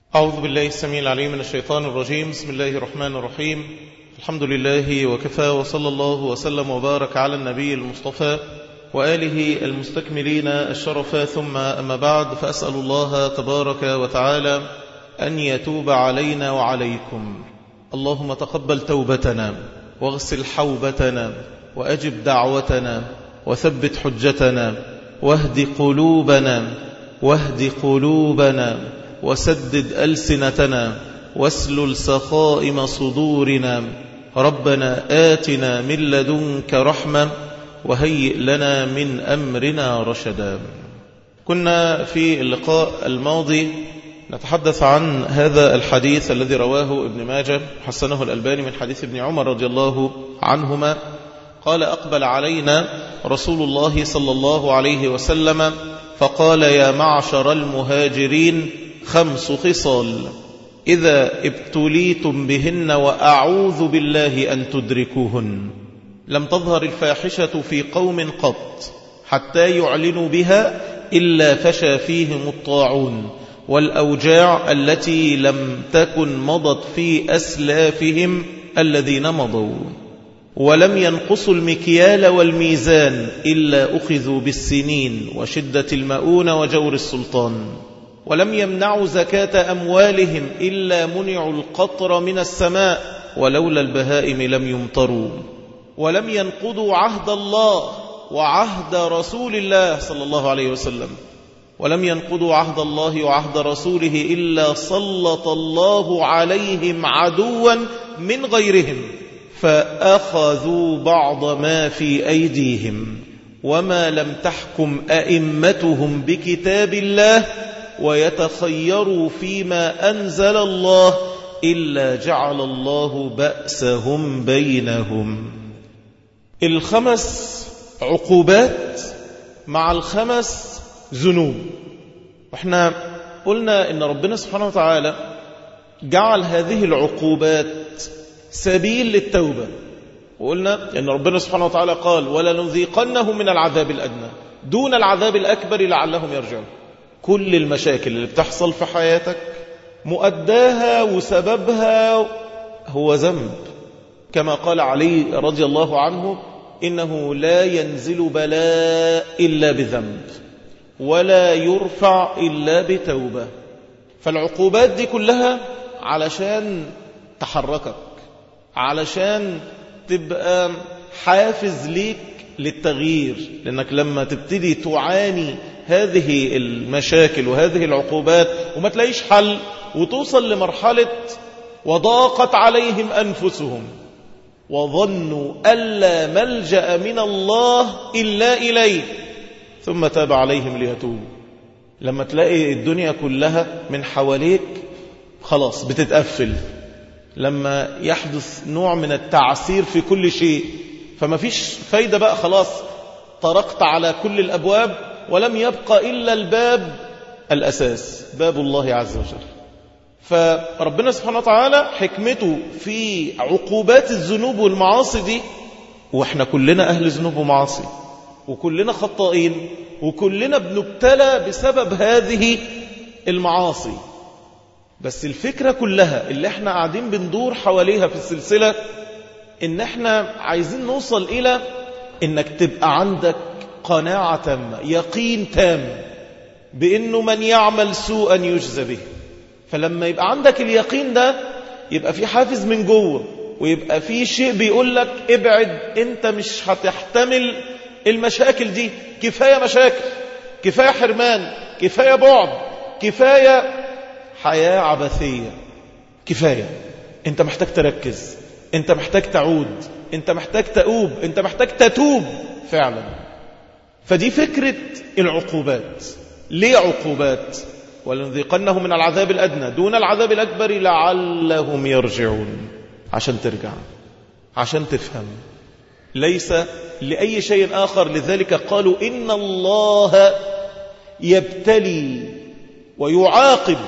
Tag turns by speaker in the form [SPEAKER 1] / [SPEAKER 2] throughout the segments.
[SPEAKER 1] أعوذ بالله السميع العليم من الشيطان الرجيم بسم الله الرحمن الرحيم الحمد لله وكفى وصلى الله وسلم وبارك على النبي المصطفى وآله المستكملين الشرف ثم أما بعد فأسأل الله تبارك وتعالى أن يتوب علينا وعليكم اللهم تقبل توبتنا واغسل حوبتنا وأجب دعوتنا وثبت حجتنا واهد قلوبنا واهد قلوبنا وسدد ألسنتنا واسلل سخائم صدورنا ربنا آتنا من لدنك رحمة وهيئ لنا من أمرنا رشدا كنا في اللقاء الماضي نتحدث عن هذا الحديث الذي رواه ابن ماجه حسنه الألباني من حديث ابن عمر رضي الله عنهما قال أقبل علينا رسول الله صلى الله عليه وسلم فقال يا معشر المهاجرين خمس خصال إذا ابتليتم بهن وأعوذ بالله أن تدركوهن لم تظهر الفاحشة في قوم قط حتى يعلنوا بها إلا فشى فيهم الطاعون والأوجاع التي لم تكن مضت في أسلافهم الذين مضوا ولم ينقصوا المكيال والميزان إلا أخذوا بالسنين وشدة المؤون وجور السلطان ولم يمنعوا زكاة أموالهم إلا منعوا القطر من السماء ولولا البهائم لم يمطروا ولم ينقضوا عهد الله وعهد رسول الله صلى الله عليه وسلم ولم ينقضوا عهد الله وعهد رسوله إلا سلط الله عليهم عدوا من غيرهم فأخذوا بعض ما في أيديهم وما لم تحكم أئمتهم بكتاب الله ويتخيروا فيما أنزل الله إلا جعل الله بأسهم بينهم الخمس عقوبات مع الخمس ذنوب واحنا قلنا ان ربنا سبحانه وتعالى جعل هذه العقوبات سبيل للتوبة وقلنا ان ربنا سبحانه وتعالى قال ولنذيقنهم من العذاب الأدنى دون العذاب الأكبر لعلهم يرجعون كل المشاكل اللي بتحصل في حياتك مؤداها وسببها هو ذنب كما قال علي رضي الله عنه إنه لا ينزل بلاء إلا بذنب ولا يرفع إلا بتوبة فالعقوبات دي كلها علشان تحركك علشان تبقى حافز ليك للتغيير لأنك لما تبتدي تعاني هذه المشاكل وهذه العقوبات وما تلاقيش حل وتوصل لمرحلة وضاقت عليهم أنفسهم وظنوا ألا ملجأ من الله إلا إليه ثم تاب عليهم ليتوبوا لما تلاقي الدنيا كلها من حواليك خلاص بتتقفل لما يحدث نوع من التعسير في كل شيء فما فيش فايدة بقى خلاص طرقت على كل الأبواب ولم يبقى إلا الباب الأساس باب الله عز وجل فربنا سبحانه وتعالى حكمته في عقوبات الذنوب والمعاصي دي واحنا كلنا أهل ذنوب ومعاصي وكلنا خطائين وكلنا بنبتلى بسبب هذه المعاصي بس الفكرة كلها اللي احنا قاعدين بندور حواليها في السلسلة ان احنا عايزين نوصل الى انك تبقى عندك قناعة تامة يقين تام بانه من يعمل سوءا يجزى به فلما يبقى عندك اليقين ده يبقى في حافز من جوه ويبقى في شيء بيقول لك ابعد انت مش هتحتمل المشاكل دي كفاية مشاكل كفاية حرمان كفاية بعد كفاية حياة عبثية كفاية انت محتاج تركز انت محتاج تعود انت محتاج تؤوب انت محتاج تتوب فعلا فدي فكرة العقوبات ليه عقوبات ولنذيقنهم من العذاب الأدنى دون العذاب الأكبر لعلهم يرجعون عشان ترجع عشان تفهم ليس لأي شيء آخر لذلك قالوا إن الله يبتلي ويعاقب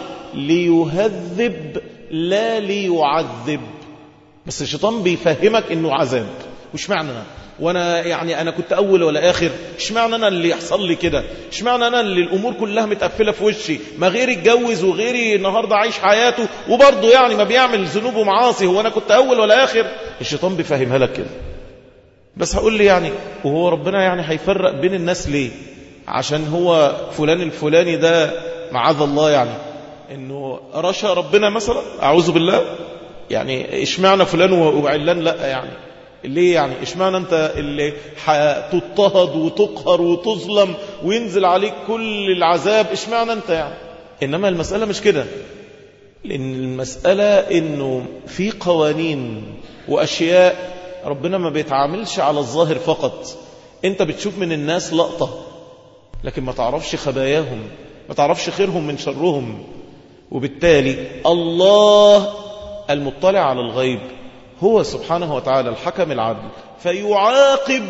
[SPEAKER 1] ليهذب لا ليعذب بس الشيطان بيفهمك انه عذاب واشمعنى انا وانا يعني انا كنت اول ولا اخر اشمعنى انا اللي يحصل لي كده اشمعنى انا اللي الامور كلها متقفله في وشي ما غيري اتجوز وغيري النهارده عايش حياته وبرضه يعني ما بيعمل ذنوب ومعاصي هو انا كنت اول ولا اخر الشيطان بيفهمها لك كده بس هقول لي يعني وهو ربنا يعني هيفرق بين الناس ليه عشان هو فلان الفلاني ده معاذ الله يعني انه رشا ربنا مثلا اعوذ بالله يعني اشمعنى فلان وعلان لا يعني ليه يعني اشمعنى انت اللي هتضطهد وتقهر وتظلم وينزل عليك كل العذاب اشمعنى انت يعني انما المسألة مش كده لان المسألة انه في قوانين واشياء ربنا ما بيتعاملش على الظاهر فقط انت بتشوف من الناس لقطة لكن ما تعرفش خباياهم ما تعرفش خيرهم من شرهم وبالتالي الله المطلع على الغيب هو سبحانه وتعالى الحكم العدل فيعاقب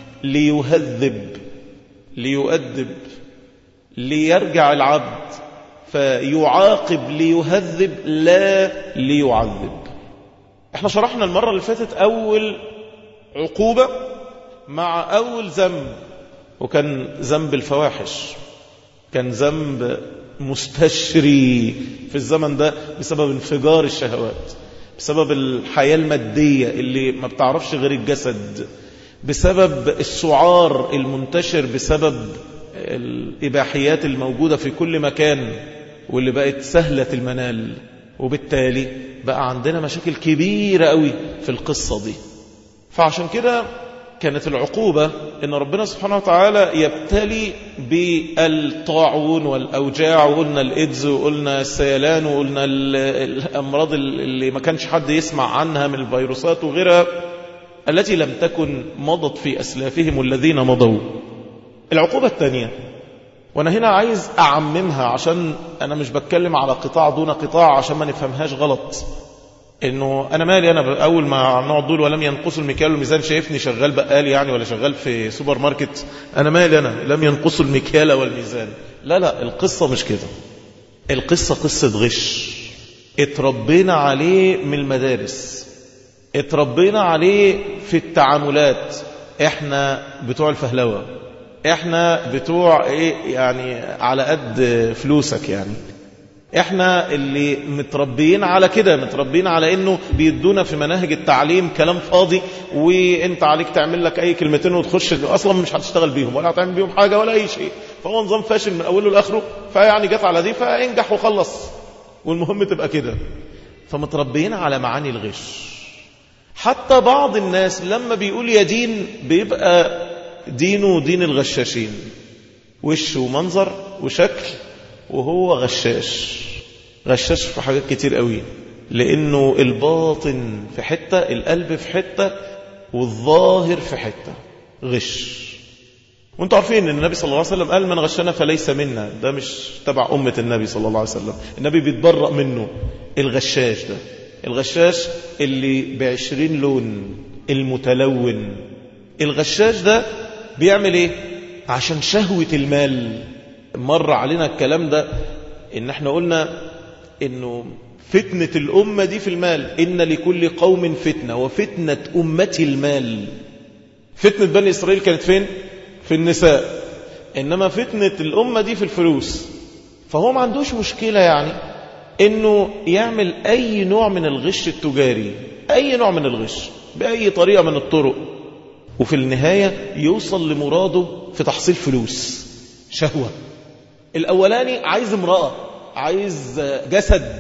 [SPEAKER 1] ليهذب ليؤدب ليرجع العبد فيعاقب ليهذب لا ليعذب احنا شرحنا المرة اللي فاتت أول عقوبة مع أول ذنب وكان ذنب الفواحش كان ذنب مستشري في الزمن ده بسبب انفجار الشهوات بسبب الحياة المادية اللي ما بتعرفش غير الجسد بسبب السعار المنتشر بسبب الإباحيات الموجودة في كل مكان واللي بقت سهلة المنال وبالتالي بقى عندنا مشاكل كبيرة قوي في القصة دي فعشان كده كانت العقوبة ان ربنا سبحانه وتعالى يبتلي بالطاعون والأوجاع وقلنا الإيدز وقلنا السيلان وقلنا الأمراض اللي ما كانش حد يسمع عنها من الفيروسات وغيرها التي لم تكن مضت في أسلافهم الذين مضوا العقوبة الثانية وانا هنا عايز اعممها عشان انا مش بتكلم على قطاع دون قطاع عشان ما نفهمهاش غلط انه انا مالي انا اول ما نقعد دول ولم ينقصوا المكيال والميزان شايفني شغال بقال يعني ولا شغال في سوبر ماركت انا مالي انا لم ينقصوا المكيال والميزان لا لا القصة مش كده القصة قصة غش اتربينا عليه من المدارس اتربينا عليه في التعاملات احنا بتوع الفهلوه احنا بتوع ايه يعني على قد فلوسك يعني احنا اللي متربيين على كده متربيين على انه بيدونا في مناهج التعليم كلام فاضي وانت عليك تعمل لك اي كلمتين وتخش اصلا مش هتشتغل بيهم ولا هتعمل بيهم حاجه ولا اي شيء فهو نظام فاشل من اوله لاخره فيعني جت على دي فانجح وخلص والمهم تبقى كده فمتربيين على معاني الغش حتى بعض الناس لما بيقول يا دين بيبقى دينه دين الغشاشين وش ومنظر وشكل وهو غشاش غشاش في حاجات كتير قوي لأنه الباطن في حتة القلب في حتة والظاهر في حتة غش وانتوا عارفين ان النبي صلى الله عليه وسلم قال من غشنا فليس منا ده مش تبع أمة النبي صلى الله عليه وسلم النبي بيتبرأ منه الغشاش ده الغشاش اللي بعشرين لون المتلون الغشاش ده بيعمل ايه عشان شهوة المال مر علينا الكلام ده ان احنا قلنا انه فتنة الأمة دي في المال إن لكل قوم فتنة وفتنة أمتي المال فتنة بني إسرائيل كانت فين؟ في النساء إنما فتنة الأمة دي في الفلوس فهو ما عندوش مشكلة يعني إنه يعمل أي نوع من الغش التجاري أي نوع من الغش بأي طريقة من الطرق وفي النهاية يوصل لمراده في تحصيل فلوس شهوة الأولاني عايز امرأة عايز جسد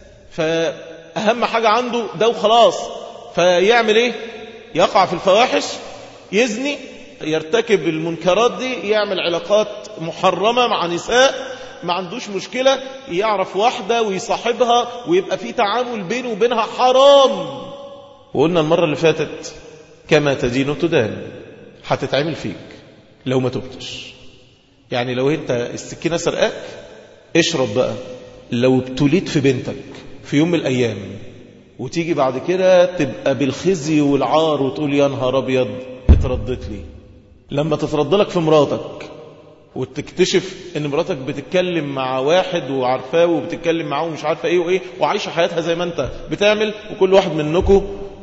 [SPEAKER 1] فأهم حاجة عنده ده وخلاص فيعمل ايه يقع في الفواحش يزني يرتكب المنكرات دي يعمل علاقات محرمة مع نساء ما عندوش مشكلة يعرف واحدة ويصاحبها ويبقى في تعامل بينه وبينها حرام وقلنا المرة اللي فاتت كما تدين تدان هتتعمل فيك لو ما تبتش يعني لو انت السكينة سرقاك اشرب بقى لو ابتليت في بنتك في يوم من الأيام وتيجي بعد كده تبقى بالخزي والعار وتقول يا نهار أبيض اتردت لي لما تترد لك في مراتك وتكتشف ان مراتك بتتكلم مع واحد وعارفاه وبتتكلم معاه ومش عارفه ايه وايه وعايشه حياتها زي ما انت بتعمل وكل واحد منكم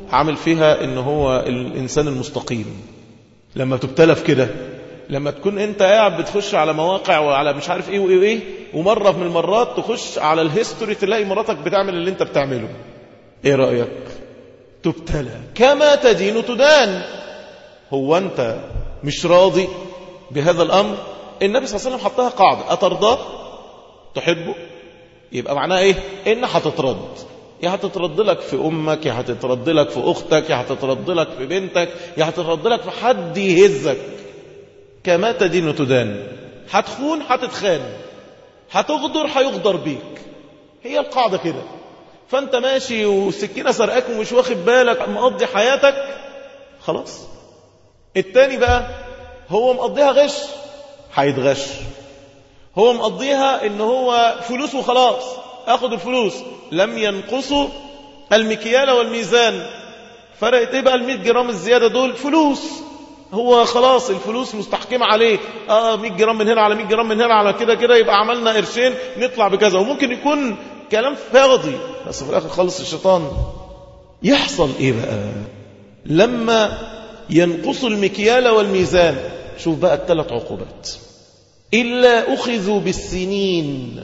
[SPEAKER 1] عامل فيها ان هو الانسان المستقيم لما تبتلى في كده لما تكون انت قاعد بتخش على مواقع وعلى مش عارف ايه وايه وايه ومره من المرات تخش على الهيستوري تلاقي مراتك بتعمل اللي انت بتعمله ايه رايك تبتلى كما تدين تدان هو انت مش راضي بهذا الامر النبي صلى الله عليه وسلم حطها قاعده اترضاه تحبه يبقى معناها ايه ان هتترد يا هتترد لك في امك يا هتترد لك في اختك يا هتترد لك في بنتك يا هتترد لك في حد يهزك كما تدين تدان هتخون هتتخان هتغدر هيغدر بيك هي القاعدة كده فانت ماشي وسكينة سرقاك ومش واخد بالك مقضي حياتك خلاص التاني بقى هو مقضيها غش هيتغش هو مقضيها ان هو فلوس وخلاص اخد الفلوس لم ينقصوا المكيال والميزان فرقت ايه بقى ال 100 جرام الزياده دول فلوس هو خلاص الفلوس مستحكمة عليه اه 100 جرام من هنا على 100 جرام من هنا على كده كده يبقى عملنا قرشين نطلع بكذا وممكن يكون كلام فاضي بس في الاخر خالص الشيطان يحصل ايه بقى لما ينقص المكيال والميزان شوف بقى الثلاث عقوبات إلا أخذوا بالسنين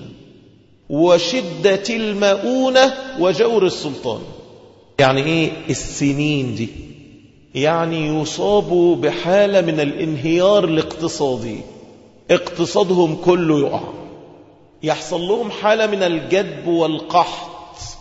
[SPEAKER 1] وشدة المؤونة وجور السلطان يعني إيه السنين دي يعني يصابوا بحالة من الانهيار الاقتصادي اقتصادهم كله يقع يحصل لهم حالة من الجدب والقحط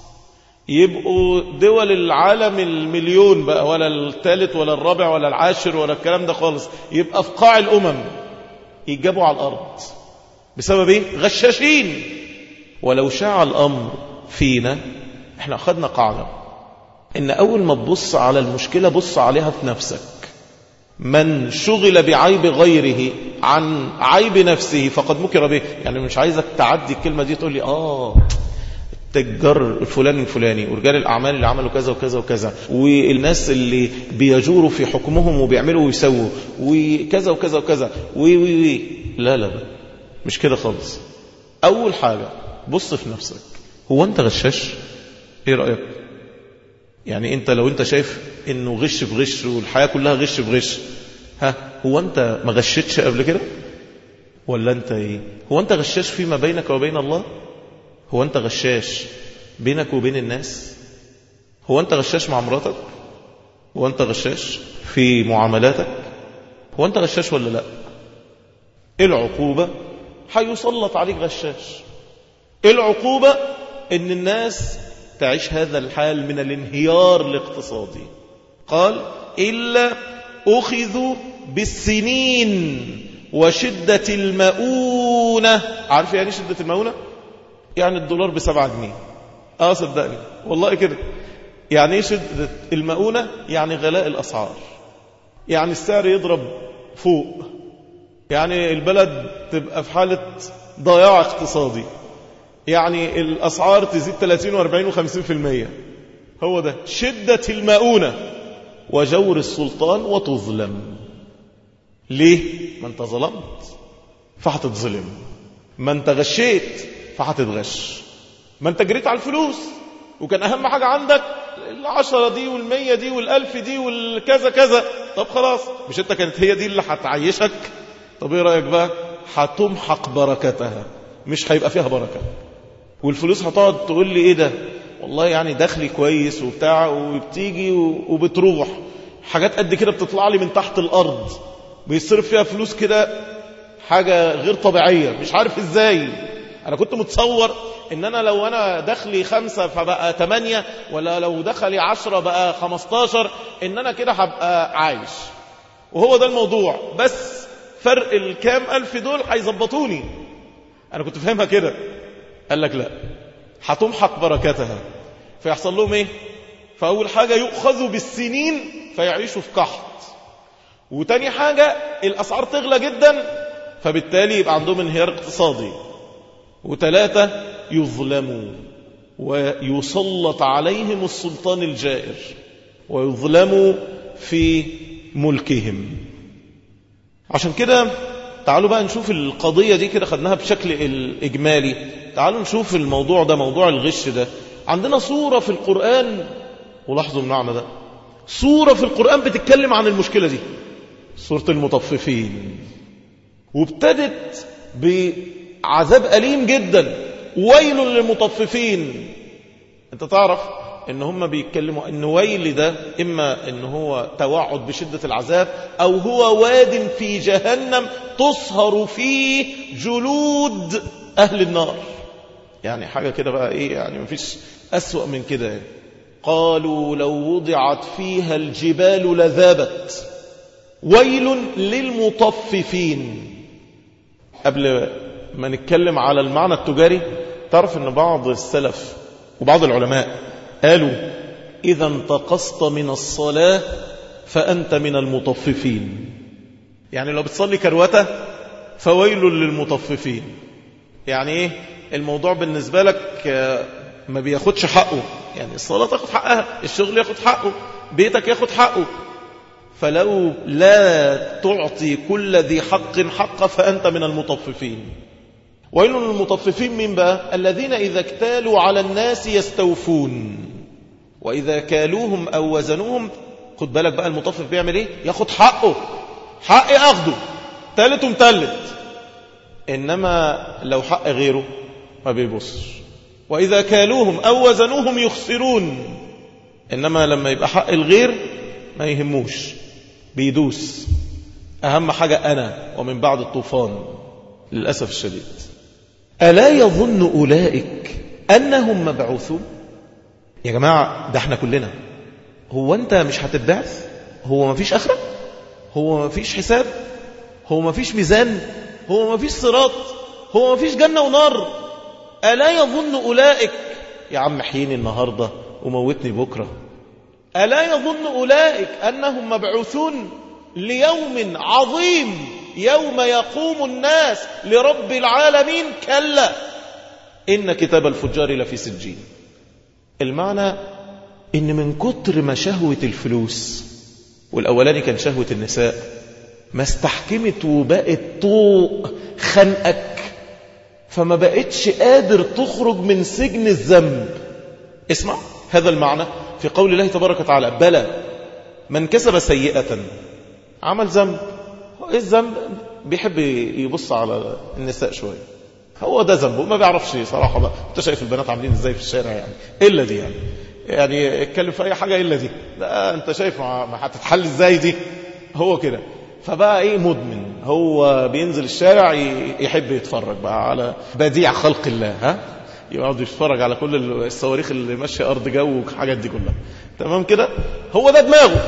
[SPEAKER 1] يبقوا دول العالم المليون بقى ولا الثالث ولا الرابع ولا العاشر ولا الكلام ده خالص يبقى في قاع الأمم يجابوا على الأرض بسبب ايه غشاشين ولو شاع الأمر فينا احنا أخذنا قاعدة ان أول ما تبص على المشكلة بص عليها في نفسك من شغل بعيب غيره عن عيب نفسه فقد مكر به يعني مش عايزك تعدي الكلمة دي تقول لي آه التجار الفلاني الفلاني ورجال الأعمال اللي عملوا كذا وكذا وكذا والناس اللي بيجوروا في حكمهم وبيعملوا ويسووا وكذا وكذا وكذا وي وي وي لا لا لا مش كده خالص أول حاجة بص في نفسك هو أنت غشاش إيه رأيك يعني أنت لو أنت شايف إنه غش في غش والحياة كلها غش في غش ها هو أنت ما غشتش قبل كده ولا أنت إيه هو أنت غشاش فيما بينك وبين الله هو أنت غشاش بينك وبين الناس هو أنت غشاش مع مراتك هو أنت غشاش في معاملاتك هو أنت غشاش ولا لا العقوبة هيسلط عليك غشاش العقوبة ان الناس تعيش هذا الحال من الانهيار الاقتصادي قال إلا أخذوا بالسنين وشدة المؤونة عارف يعني شدة المؤونة يعني الدولار بسبعة جنيه اه صدقني والله كده يعني ايه شدة المؤونة يعني غلاء الأسعار يعني السعر يضرب فوق يعني البلد تبقى في حالة ضياع اقتصادي يعني الأسعار تزيد 30 و40 و50% هو ده شدة المؤونة وجور السلطان وتظلم ليه؟ ما انت ظلمت فهتتظلم ما انت غشيت فهتتغش ما انت جريت على الفلوس وكان أهم حاجة عندك العشرة دي والمية دي والألف دي والكذا كذا طب خلاص مش انت كانت هي دي اللي هتعيشك طب ايه رأيك بقى هتمحق بركتها مش هيبقى فيها بركة والفلوس هتقعد تقول لي ايه ده والله يعني دخلي كويس وبتاع وبتيجي وبتروح حاجات قد كده بتطلع لي من تحت الارض بيصرف فيها فلوس كده حاجة غير طبيعية مش عارف ازاي انا كنت متصور ان انا لو انا دخلي خمسة فبقى تمانية ولا لو دخلي عشرة بقى خمستاشر ان انا كده هبقى عايش وهو ده الموضوع بس فرق الكام ألف دول هيظبطوني أنا كنت فاهمها كده قال لك لا هتمحق بركتها فيحصل لهم ايه فأول حاجة يؤخذوا بالسنين فيعيشوا في قحط وتاني حاجة الأسعار تغلى جدا فبالتالي يبقى عندهم انهيار اقتصادي وثلاثة يظلموا ويسلط عليهم السلطان الجائر ويظلموا في ملكهم عشان كده تعالوا بقى نشوف القضية دي كده خدناها بشكل الإجمالي تعالوا نشوف الموضوع ده موضوع الغش ده عندنا صورة في القرآن ولاحظوا المعنى ده سورة في القرآن بتتكلم عن المشكلة دي سورة المطففين وابتدت بعذاب أليم جدا ويل للمطففين انت تعرف ان هم بيتكلموا ان ويل ده اما ان هو توعد بشدة العذاب او هو واد في جهنم تصهر فيه جلود اهل النار يعني حاجة كده بقى ايه يعني مفيش اسوأ من كده يعني. قالوا لو وضعت فيها الجبال لذابت ويل للمطففين قبل ما نتكلم على المعنى التجاري تعرف ان بعض السلف وبعض العلماء قالوا إذا انتقصت من الصلاة فأنت من المطففين يعني لو بتصلي كروتة فويل للمطففين يعني ايه الموضوع بالنسبة لك ما بياخدش حقه يعني الصلاة تاخد حقها الشغل ياخد حقه بيتك ياخد حقه فلو لا تعطي كل ذي حق حق فأنت من المطففين ويل للمطففين من بقى الذين إذا اكتالوا على الناس يستوفون وإذا كالوهم أو وزنوهم خد بالك بقى المطفف بيعمل ايه ياخد حقه حقي أخده تالت ومتلت إنما لو حق غيره ما بيبصش وإذا كالوهم أو وزنوهم يخسرون إنما لما يبقى حق الغير ما يهموش بيدوس أهم حاجة أنا ومن بعد الطوفان للأسف الشديد ألا يظن أولئك أنهم مبعوثون يا جماعة ده احنا كلنا هو أنت مش هتتبعث هو ما فيش آخرة هو ما فيش حساب هو ما فيش ميزان هو ما فيش صراط هو ما فيش جنة ونار ألا يظن أولئك يا عم حيني النهاردة وموتني بكرة ألا يظن أولئك أنهم مبعوثون ليوم عظيم يوم يقوم الناس لرب العالمين كلا إن كتاب الفجار لفي سجين المعنى إن من كتر ما شهوة الفلوس والأولاني كان شهوة النساء ما استحكمت وبقت طوق خنقك فما بقتش قادر تخرج من سجن الذنب اسمع هذا المعنى في قول الله تبارك وتعالى بلى من كسب سيئة عمل ذنب ايه الذنب بيحب يبص على النساء شوية هو ده ذنبه ما بيعرفش صراحة بقى انت شايف البنات عاملين ازاي في الشارع يعني الا دي يعني يعني اتكلم في اي حاجة الا دي لا انت شايف ما هتتحل ازاي دي هو كده فبقى ايه مدمن هو بينزل الشارع يحب يتفرج بقى على بديع خلق الله ها يقعد يتفرج على كل الصواريخ اللي ماشيه ارض جو والحاجات دي كلها تمام كده هو ده دماغه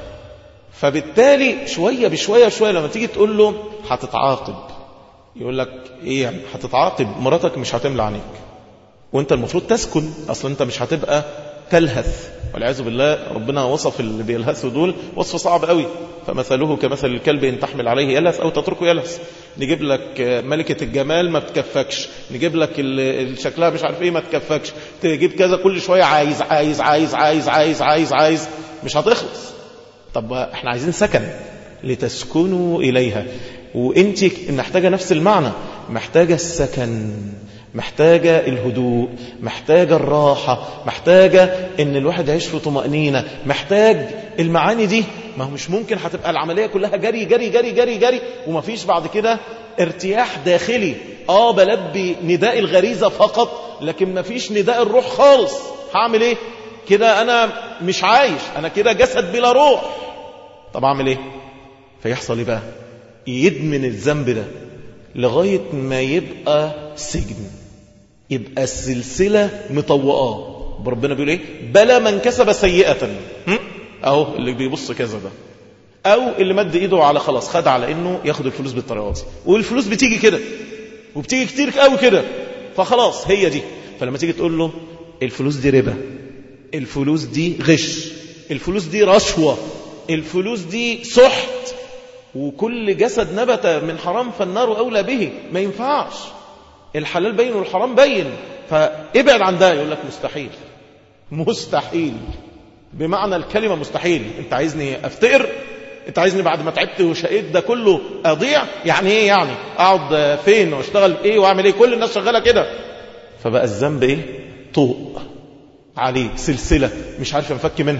[SPEAKER 1] فبالتالي شويه بشويه شويه لما تيجي تقول له هتتعاقب يقول لك ايه يعني هتتعاقب مراتك مش هتملى عينيك وانت المفروض تسكن اصلا انت مش هتبقى تلهث والعياذ بالله ربنا وصف اللي بيلهثوا دول وصف صعب قوي فمثله كمثل الكلب ان تحمل عليه يلهث او تتركه يلهث نجيب لك ملكة الجمال ما بتكفكش نجيب لك شكلها مش عارف ايه ما تكفكش تجيب كذا كل شوية عايز عايز عايز عايز عايز عايز عايز مش هتخلص طب احنا عايزين سكن لتسكنوا إليها وانت محتاجة نفس المعنى محتاجة السكن محتاجة الهدوء محتاجة الراحة محتاجة ان الواحد يعيش في طمأنينة محتاج المعاني دي ما هو مش ممكن هتبقى العملية كلها جري جري جري جري جري ومفيش بعد كده ارتياح داخلي اه بلبي نداء الغريزة فقط لكن مفيش نداء الروح خالص هعمل ايه كده انا مش عايش انا كده جسد بلا روح طب اعمل ايه فيحصل ايه بقى يدمن الذنب ده لغاية ما يبقى سجن يبقى السلسلة مطوقاه ربنا بيقول ايه بلى من كسب سيئة اهو اللي بيبص كذا ده او اللي مد ايده على خلاص خد على انه ياخد الفلوس بالطريقه دي والفلوس بتيجي كده وبتيجي كتير قوي كده فخلاص هي دي فلما تيجي تقول له الفلوس دي ربا الفلوس دي غش الفلوس دي رشوة الفلوس دي سحت وكل جسد نبت من حرام فالنار أولى به ما ينفعش الحلال بين والحرام بين فابعد عن ده يقول لك مستحيل مستحيل بمعنى الكلمة مستحيل انت عايزني افتقر انت عايزني بعد ما تعبت وشقيت ده كله اضيع يعني ايه يعني اقعد فين واشتغل ايه واعمل ايه كل الناس شغالة كده فبقى الذنب ايه طوق عليه سلسلة مش عارف انفك منها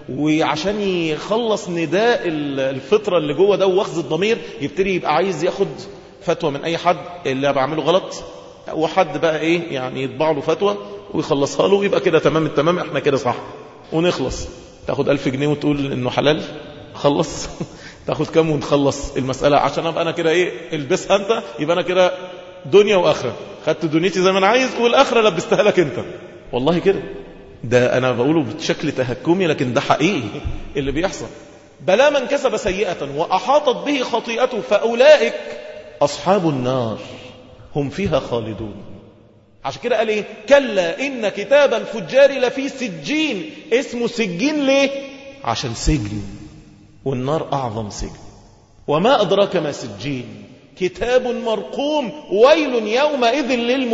[SPEAKER 1] وعشان يخلص نداء الفطرة اللي جوه ده واخذ الضمير يبتدي يبقى عايز ياخد فتوى من أي حد اللي بعمله غلط وحد بقى إيه يعني يطبع له فتوى ويخلصها له ويبقى كده تمام التمام احنا كده صح ونخلص تاخد ألف جنيه وتقول إنه حلال خلص تاخد كام ونخلص المسألة عشان أبقى أنا كده إيه البسها أنت يبقى أنا كده دنيا وآخرة خدت دنيتي زي ما أنا عايز والآخرة لبستها لك أنت والله كده ده أنا بقوله بشكل تهكمي لكن ده حقيقي اللي بيحصل بلا من كسب سيئة وأحاطت به خطيئته فأولئك أصحاب النار هم فيها خالدون عشان كده قال ايه كلا إن كتاب الفجار لفي سجين اسمه سجين ليه عشان سجن والنار أعظم سجن وما أدراك ما سجين كتاب مرقوم ويل يومئذ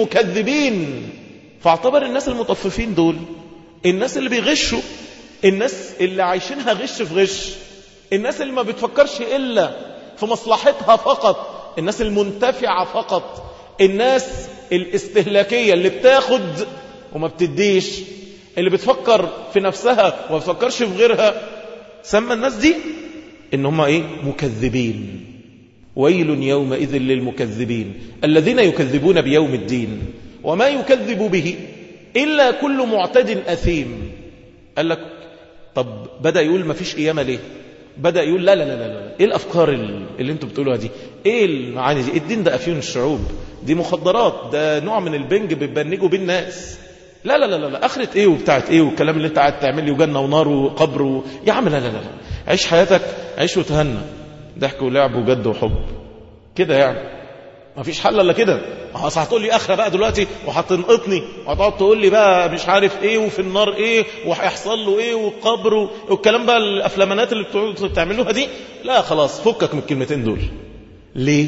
[SPEAKER 1] للمكذبين فاعتبر الناس المطففين دول الناس اللي بيغشوا الناس اللي عايشينها غش في غش الناس اللي ما بتفكرش إلا في مصلحتها فقط الناس المنتفعة فقط الناس الاستهلاكية اللي بتاخد وما بتديش اللي بتفكر في نفسها وما بتفكرش في غيرها سمى الناس دي ان هم ايه مكذبين ويل يومئذ للمكذبين الذين يكذبون بيوم الدين وما يكذب به إلا كل معتد أثيم قال لك طب بدأ يقول ما فيش قيامة ليه بدأ يقول لا لا لا لا ايه الأفكار اللي انتوا بتقولوها دي ايه المعاني دي الدين ده أفيون الشعوب دي مخدرات ده نوع من البنج بتبنجوا بيه الناس لا لا لا لا اخرة ايه وبتاعت ايه والكلام اللي انت قاعد تعمل لي وجنة ونار وقبر و... يا عم لا لا لا عيش حياتك عيش وتهنى ضحك ولعب وجد وحب كده يعني ما فيش حل الا كده اصل هتقول لي اخره بقى دلوقتي وهتنقطني وهتقعد تقول لي بقى مش عارف ايه وفي النار ايه وهيحصل له ايه والقبر والكلام بقى الافلامانات اللي بتعملوها دي لا خلاص فكك من الكلمتين دول ليه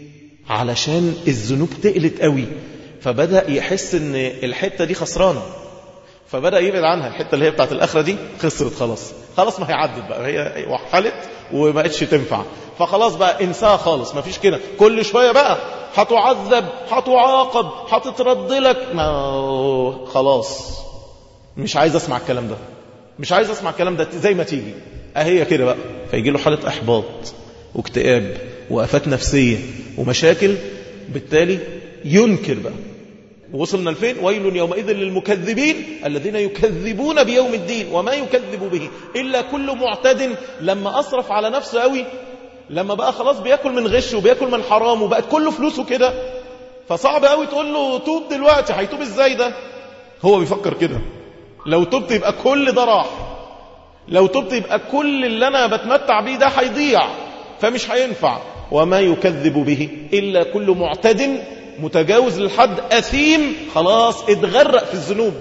[SPEAKER 1] علشان الذنوب تقلت قوي فبدا يحس ان الحته دي خسرانه فبدا يبعد عنها الحته اللي هي بتاعت الاخره دي خسرت خلاص خلاص ما هي عدت بقى هي وحلت وما بقتش تنفع فخلاص بقى انساها خالص ما فيش كده كل شويه بقى هتعذب هتعاقب هتترد لك ما خلاص مش عايز اسمع الكلام ده مش عايز اسمع الكلام ده زي ما تيجي اهي كده بقى فيجي له حاله احباط واكتئاب وافات نفسيه ومشاكل بالتالي ينكر بقى وصلنا لفين ويل يومئذ للمكذبين الذين يكذبون بيوم الدين وما يكذب به إلا كل معتد لما أصرف على نفسه قوي لما بقى خلاص بياكل من غش وبياكل من حرام وبقت كله فلوسه كده فصعب قوي تقول له توب دلوقتي هيتوب ازاي ده هو بيفكر كده لو تبت يبقى كل ده راح لو تبت يبقى كل اللي انا بتمتع بيه ده هيضيع فمش هينفع وما يكذب به إلا كل معتد متجاوز للحد أثيم خلاص اتغرق في الذنوب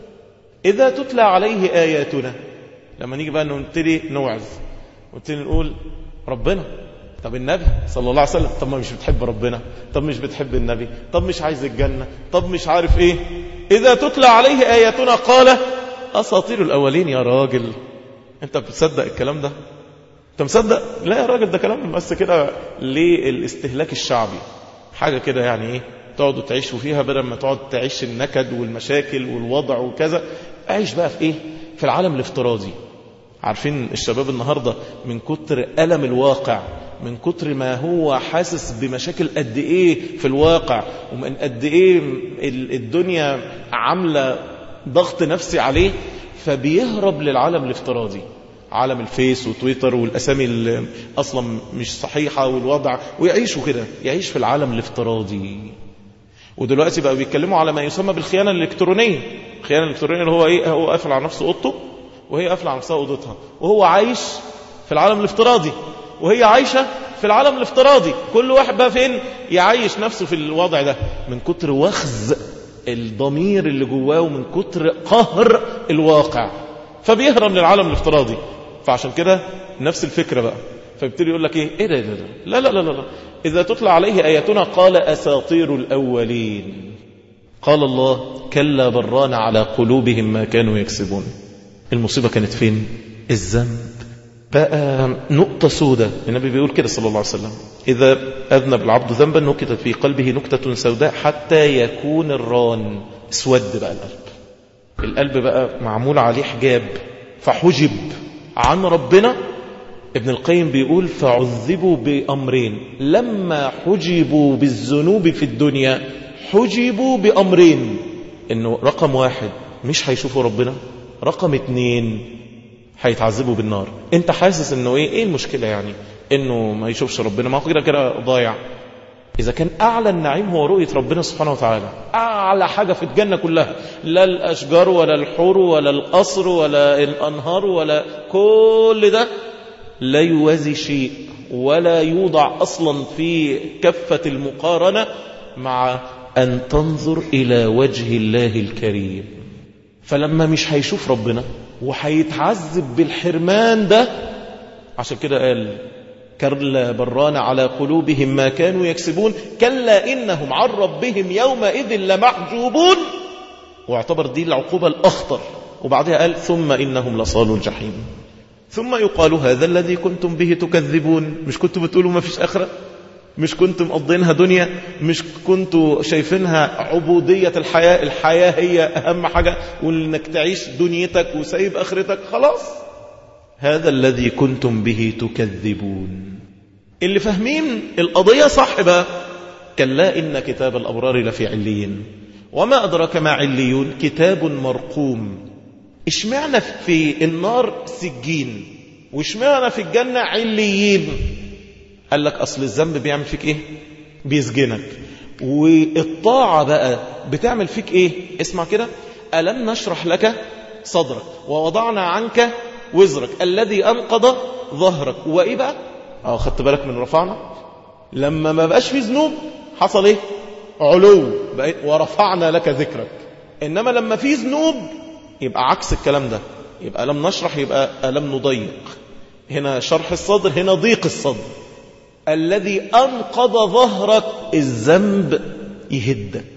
[SPEAKER 1] إذا تتلى عليه آياتنا لما نيجي بقى نبتدي نوعظ ونبتدي نقول ربنا طب النبي صلى الله عليه وسلم طب ما مش بتحب ربنا طب مش بتحب النبي طب مش عايز الجنة طب مش عارف ايه إذا تتلى عليه آياتنا قال أساطير الأولين يا راجل أنت بتصدق الكلام ده أنت مصدق لا يا راجل ده كلام بس كده للاستهلاك الشعبي حاجة كده يعني ايه تقعدوا تعيشوا فيها بدل ما تقعد تعيش النكد والمشاكل والوضع وكذا عيش بقى في ايه في العالم الافتراضي عارفين الشباب النهاردة من كتر ألم الواقع من كتر ما هو حاسس بمشاكل قد ايه في الواقع ومن قد ايه الدنيا عاملة ضغط نفسي عليه فبيهرب للعالم الافتراضي عالم الفيس وتويتر والأسامي اللي أصلا مش صحيحة والوضع ويعيشوا كده يعيش في العالم الافتراضي ودلوقتي بقى بيتكلموا على ما يسمى بالخيانة الإلكترونية الخيانة الإلكترونية اللي هو إيه هو قافل على نفسه أوضته وهي قافلة على نفسها أوضتها وهو عايش في العالم الافتراضي وهي عايشة في العالم الافتراضي كل واحد بقى فين يعيش نفسه في الوضع ده من كتر وخز الضمير اللي جواه ومن كتر قهر الواقع فبيهرب للعالم الافتراضي فعشان كده نفس الفكرة بقى فيبتدي يقول لك ايه ايه ده, ده, ده لا لا لا لا اذا تطلع عليه اياتنا قال اساطير الاولين قال الله كلا بران على قلوبهم ما كانوا يكسبون المصيبة كانت فين الذنب بقى نقطة سودة النبي بيقول كده صلى الله عليه وسلم إذا أذنب العبد ذنبا نكتت في قلبه نكتة سوداء حتى يكون الران اسود بقى القلب القلب بقى معمول عليه حجاب فحجب عن ربنا ابن القيم بيقول فعذبوا بأمرين لما حجبوا بالذنوب في الدنيا حجبوا بأمرين انه رقم واحد مش هيشوفوا ربنا رقم اتنين هيتعذبوا بالنار انت حاسس انه ايه ايه المشكلة يعني انه ما يشوفش ربنا ما هو كده كده ضايع إذا كان أعلى النعيم هو رؤية ربنا سبحانه وتعالى أعلى حاجة في الجنة كلها لا الأشجار ولا الحور ولا القصر ولا الأنهار ولا كل ده لا يوازي شيء ولا يوضع أصلا في كفة المقارنة مع أن تنظر إلى وجه الله الكريم فلما مش هيشوف ربنا وهيتعذب بالحرمان ده عشان كده قال كلا بران على قلوبهم ما كانوا يكسبون كلا إنهم عن ربهم يومئذ لمحجوبون واعتبر دي العقوبة الأخطر وبعدها قال ثم إنهم لصالوا الجحيم ثم يقال هذا الذي كنتم به تكذبون مش كنتم بتقولوا ما فيش آخرة مش كنتم مقضينها دنيا مش كنتوا شايفينها عبودية الحياة الحياة هي أهم حاجة وإنك تعيش دنيتك وسايب آخرتك خلاص هذا الذي كنتم به تكذبون اللي فاهمين القضية صح بقى كلا إن كتاب الأبرار لفي عليين وما أدرك ما عليون كتاب مرقوم اشمعنا في النار سجين واشمعنا في الجنة عليين قال لك أصل الذنب بيعمل فيك إيه بيسجنك والطاعة بقى بتعمل فيك إيه اسمع كده ألم نشرح لك صدرك ووضعنا عنك وزرك الذي أنقض ظهرك وإيه بقى اه خدت بالك من رفعنا لما ما بقاش في ذنوب حصل ايه علو بقيت ورفعنا لك ذكرك انما لما في ذنوب يبقى عكس الكلام ده يبقى لم نشرح يبقى لم نضيق هنا شرح الصدر هنا ضيق الصدر الذي أنقض ظهرك الذنب يهدك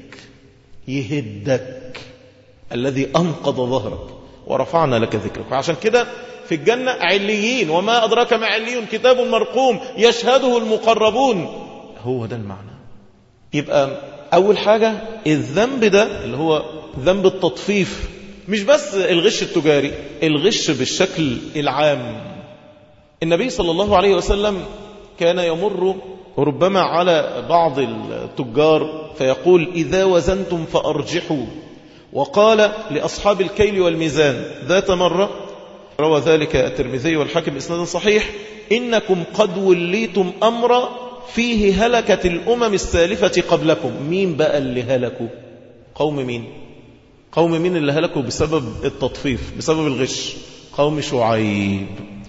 [SPEAKER 1] يهدك الذي أنقض ظهرك ورفعنا لك ذكرك وعشان كده في الجنة عليين وما أدراك ما عليون كتاب مرقوم يشهده المقربون هو ده المعنى يبقى أول حاجة الذنب ده اللي هو ذنب التطفيف مش بس الغش التجاري الغش بالشكل العام النبي صلى الله عليه وسلم كان يمر ربما على بعض التجار فيقول إذا وزنتم فأرجحوا وقال لأصحاب الكيل والميزان ذات مرة روى ذلك الترمذي والحاكم بإسناد صحيح إنكم قد وليتم أمر فيه هلكة الأمم السالفة قبلكم مين بقى اللي هلكوا قوم مين قوم مين اللي هلكوا بسبب التطفيف بسبب الغش قوم شعيب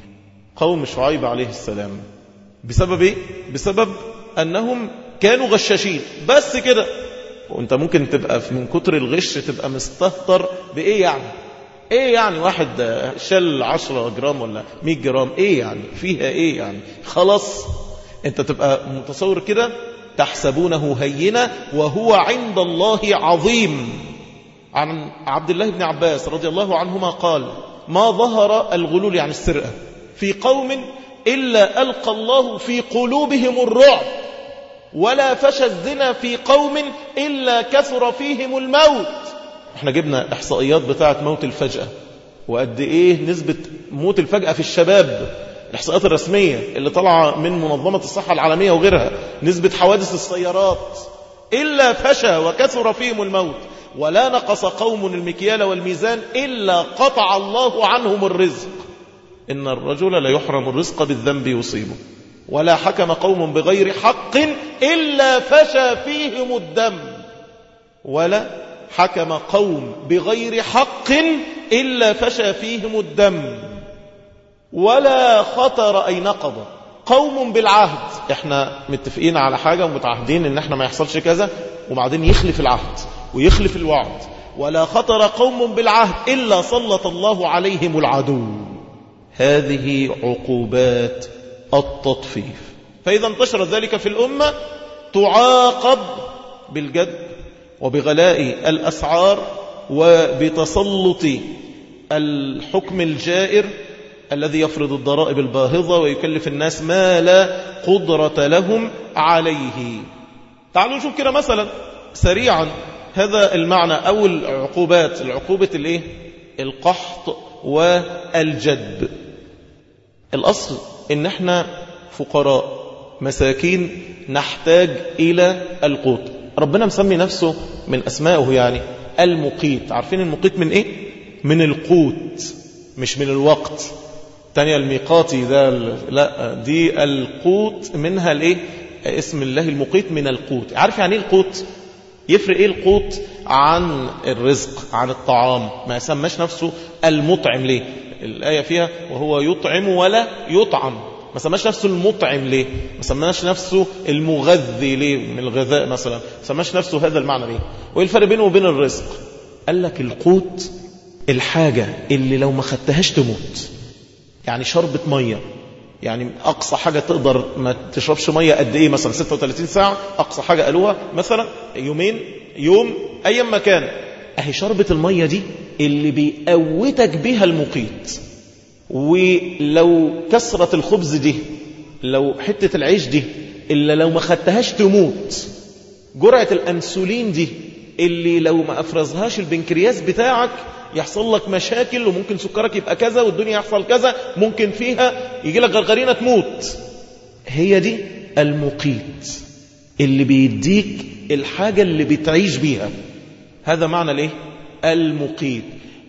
[SPEAKER 1] قوم شعيب عليه السلام بسبب ايه بسبب أنهم كانوا غشاشين بس كده وانت ممكن تبقى من كتر الغش تبقى مستهتر بإيه يعني ايه يعني واحد شال 10 جرام ولا 100 جرام ايه يعني فيها ايه يعني خلاص انت تبقى متصور كده تحسبونه هينا وهو عند الله عظيم عن عبد الله بن عباس رضي الله عنهما قال ما ظهر الغلول يعني السرقة في قوم إلا ألقى الله في قلوبهم الرعب ولا فشى الزنا في قوم إلا كثر فيهم الموت احنا جبنا احصائيات بتاعه موت الفجأة وقد ايه نسبة موت الفجأة في الشباب الاحصائيات الرسمية اللي طالعة من منظمة الصحة العالمية وغيرها نسبة حوادث السيارات إلا فشى وكثر فيهم الموت ولا نقص قوم المكيال والميزان إلا قطع الله عنهم الرزق إن الرجل لا يحرم الرزق بالذنب يصيبه ولا حكم قوم بغير حق إلا فشى فيهم الدم ولا حكم قوم بغير حق إلا فشى فيهم الدم ولا خطر أي نقض قوم بالعهد احنا متفقين على حاجة ومتعهدين ان احنا ما يحصلش كذا وبعدين يخلف العهد ويخلف الوعد ولا خطر قوم بالعهد إلا سلط الله عليهم العدو هذه عقوبات التطفيف فإذا انتشر ذلك في الأمة تعاقب بالجد وبغلاء الأسعار وبتسلط الحكم الجائر الذي يفرض الضرائب الباهظة ويكلف الناس ما لا قدرة لهم عليه تعالوا نشوف كده مثلا سريعا هذا المعنى أو العقوبات العقوبة الايه القحط والجدب الأصل إن احنا فقراء مساكين نحتاج إلى القوت ربنا مسمي نفسه من أسمائه يعني المقيت عارفين المقيت من إيه؟ من القوت مش من الوقت تانية الميقاتي ده لا دي القوت منها الايه اسم الله المقيت من القوت عارف يعني ايه القوت يفرق ايه القوت عن الرزق عن الطعام ما سماش نفسه المطعم ليه الآية فيها وهو يطعم ولا يطعم ما سماش نفسه المطعم ليه ما سماش نفسه المغذي ليه من الغذاء مثلا ما سماش نفسه هذا المعنى ليه وايه الفرق بينه وبين الرزق قال لك القوت الحاجة اللي لو ما خدتهاش تموت يعني شربة مية يعني أقصى حاجة تقدر ما تشربش مية قد إيه مثلا 36 ساعة أقصى حاجة قالوها مثلا يومين يوم أي مكان أهي شربة المية دي اللي بيقوتك بها المقيت ولو كسرة الخبز دي لو حتة العيش دي إلا لو ما خدتهاش تموت جرعة الأنسولين دي اللي لو ما أفرزهاش البنكرياس بتاعك يحصل لك مشاكل وممكن سكرك يبقى كذا والدنيا يحصل كذا ممكن فيها يجي لك غرغرينة تموت هي دي المقيت اللي بيديك الحاجة اللي بتعيش بيها هذا معنى الايه المقيت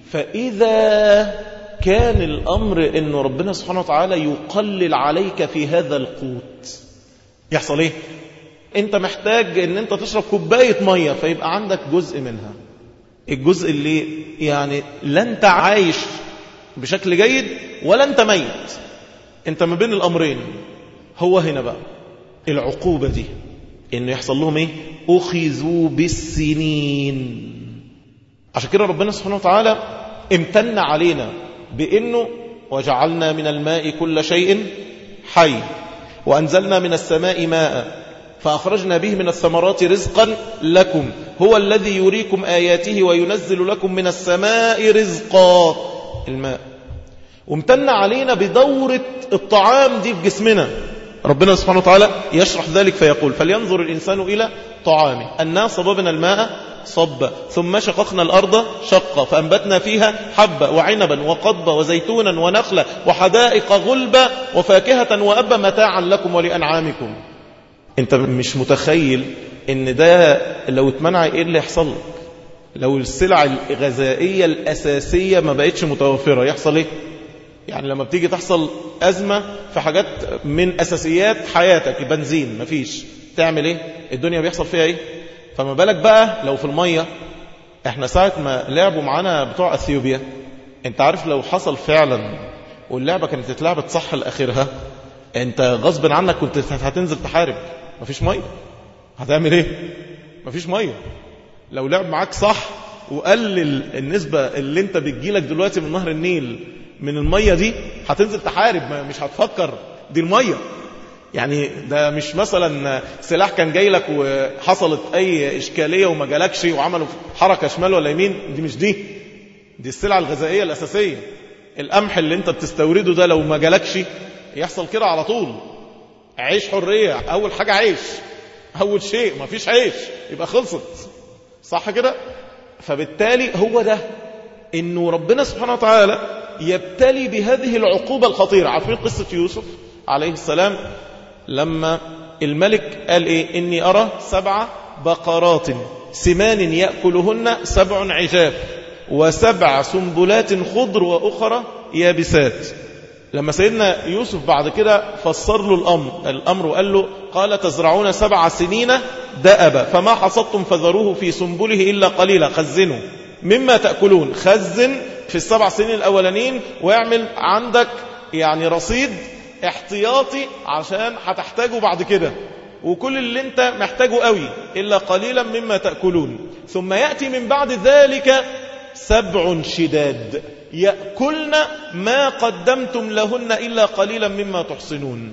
[SPEAKER 1] فإذا كان الأمر أن ربنا سبحانه وتعالى يقلل عليك في هذا القوت يحصل ايه انت محتاج ان انت تشرب كوباية مية فيبقى عندك جزء منها الجزء اللي يعني لا انت عايش بشكل جيد ولا انت ميت انت ما بين الامرين هو هنا بقى العقوبة دي انه يحصل لهم ايه اخذوا بالسنين عشان كده ربنا سبحانه وتعالى امتن علينا بانه وجعلنا من الماء كل شيء حي وانزلنا من السماء ماء فأخرجنا به من الثمرات رزقا لكم هو الذي يريكم آياته وينزل لكم من السماء رزقا الماء وامتن علينا بدورة الطعام دي في جسمنا ربنا سبحانه وتعالى يشرح ذلك فيقول فلينظر الإنسان إلى طعامه أنا صببنا الماء صبا ثم شققنا الأرض شقا فأنبتنا فيها حبا وعنبا وقضبا وزيتونا ونخلا وحدائق غلبا وفاكهة وأبا متاعا لكم ولأنعامكم انت مش متخيل ان ده لو اتمنع ايه اللي يحصل لك لو السلع الغذائية الأساسية ما بقتش متوفرة يحصل ايه يعني لما بتيجي تحصل أزمة في حاجات من أساسيات حياتك بنزين مفيش تعمل ايه الدنيا بيحصل فيها ايه فما بالك بقى لو في المية احنا ساعة ما لعبوا معانا بتوع اثيوبيا انت عارف لو حصل فعلا واللعبة كانت اتلعبت صح لآخرها انت غصب عنك كنت هتنزل تحارب مفيش ميه هتعمل ايه مفيش ميه لو لعب معاك صح وقلل النسبة اللي انت بتجيلك دلوقتي من نهر النيل من المية دي هتنزل تحارب مش هتفكر دي المية يعني ده مش مثلا سلاح كان جاي لك وحصلت اي اشكالية وما جالكش وعملوا حركة شمال ولا يمين دي مش دي دي السلعة الغذائية الاساسية القمح اللي انت بتستورده ده لو ما جالكش يحصل كده على طول عيش حرية أول حاجة عيش أول شيء ما فيش عيش يبقى خلصت صح كده فبالتالي هو ده إنه ربنا سبحانه وتعالى يبتلي بهذه العقوبة الخطيرة عارفين قصة يوسف عليه السلام لما الملك قال إيه إني أرى سبع بقرات سمان يأكلهن سبع عجاف وسبع سنبلات خضر وأخرى يابسات لما سيدنا يوسف بعد كده فسر له الأمر الأمر وقال له قال تزرعون سبع سنين دأبا فما حصدتم فذروه في سنبله إلا قليلا خزنوا مما تأكلون خزن في السبع سنين الأولانيين واعمل عندك يعني رصيد احتياطي عشان هتحتاجه بعد كده وكل اللي انت محتاجه قوي إلا قليلا مما تأكلون ثم يأتي من بعد ذلك سبع شداد يأكلن ما قدمتم لهن إلا قليلا مما تحصنون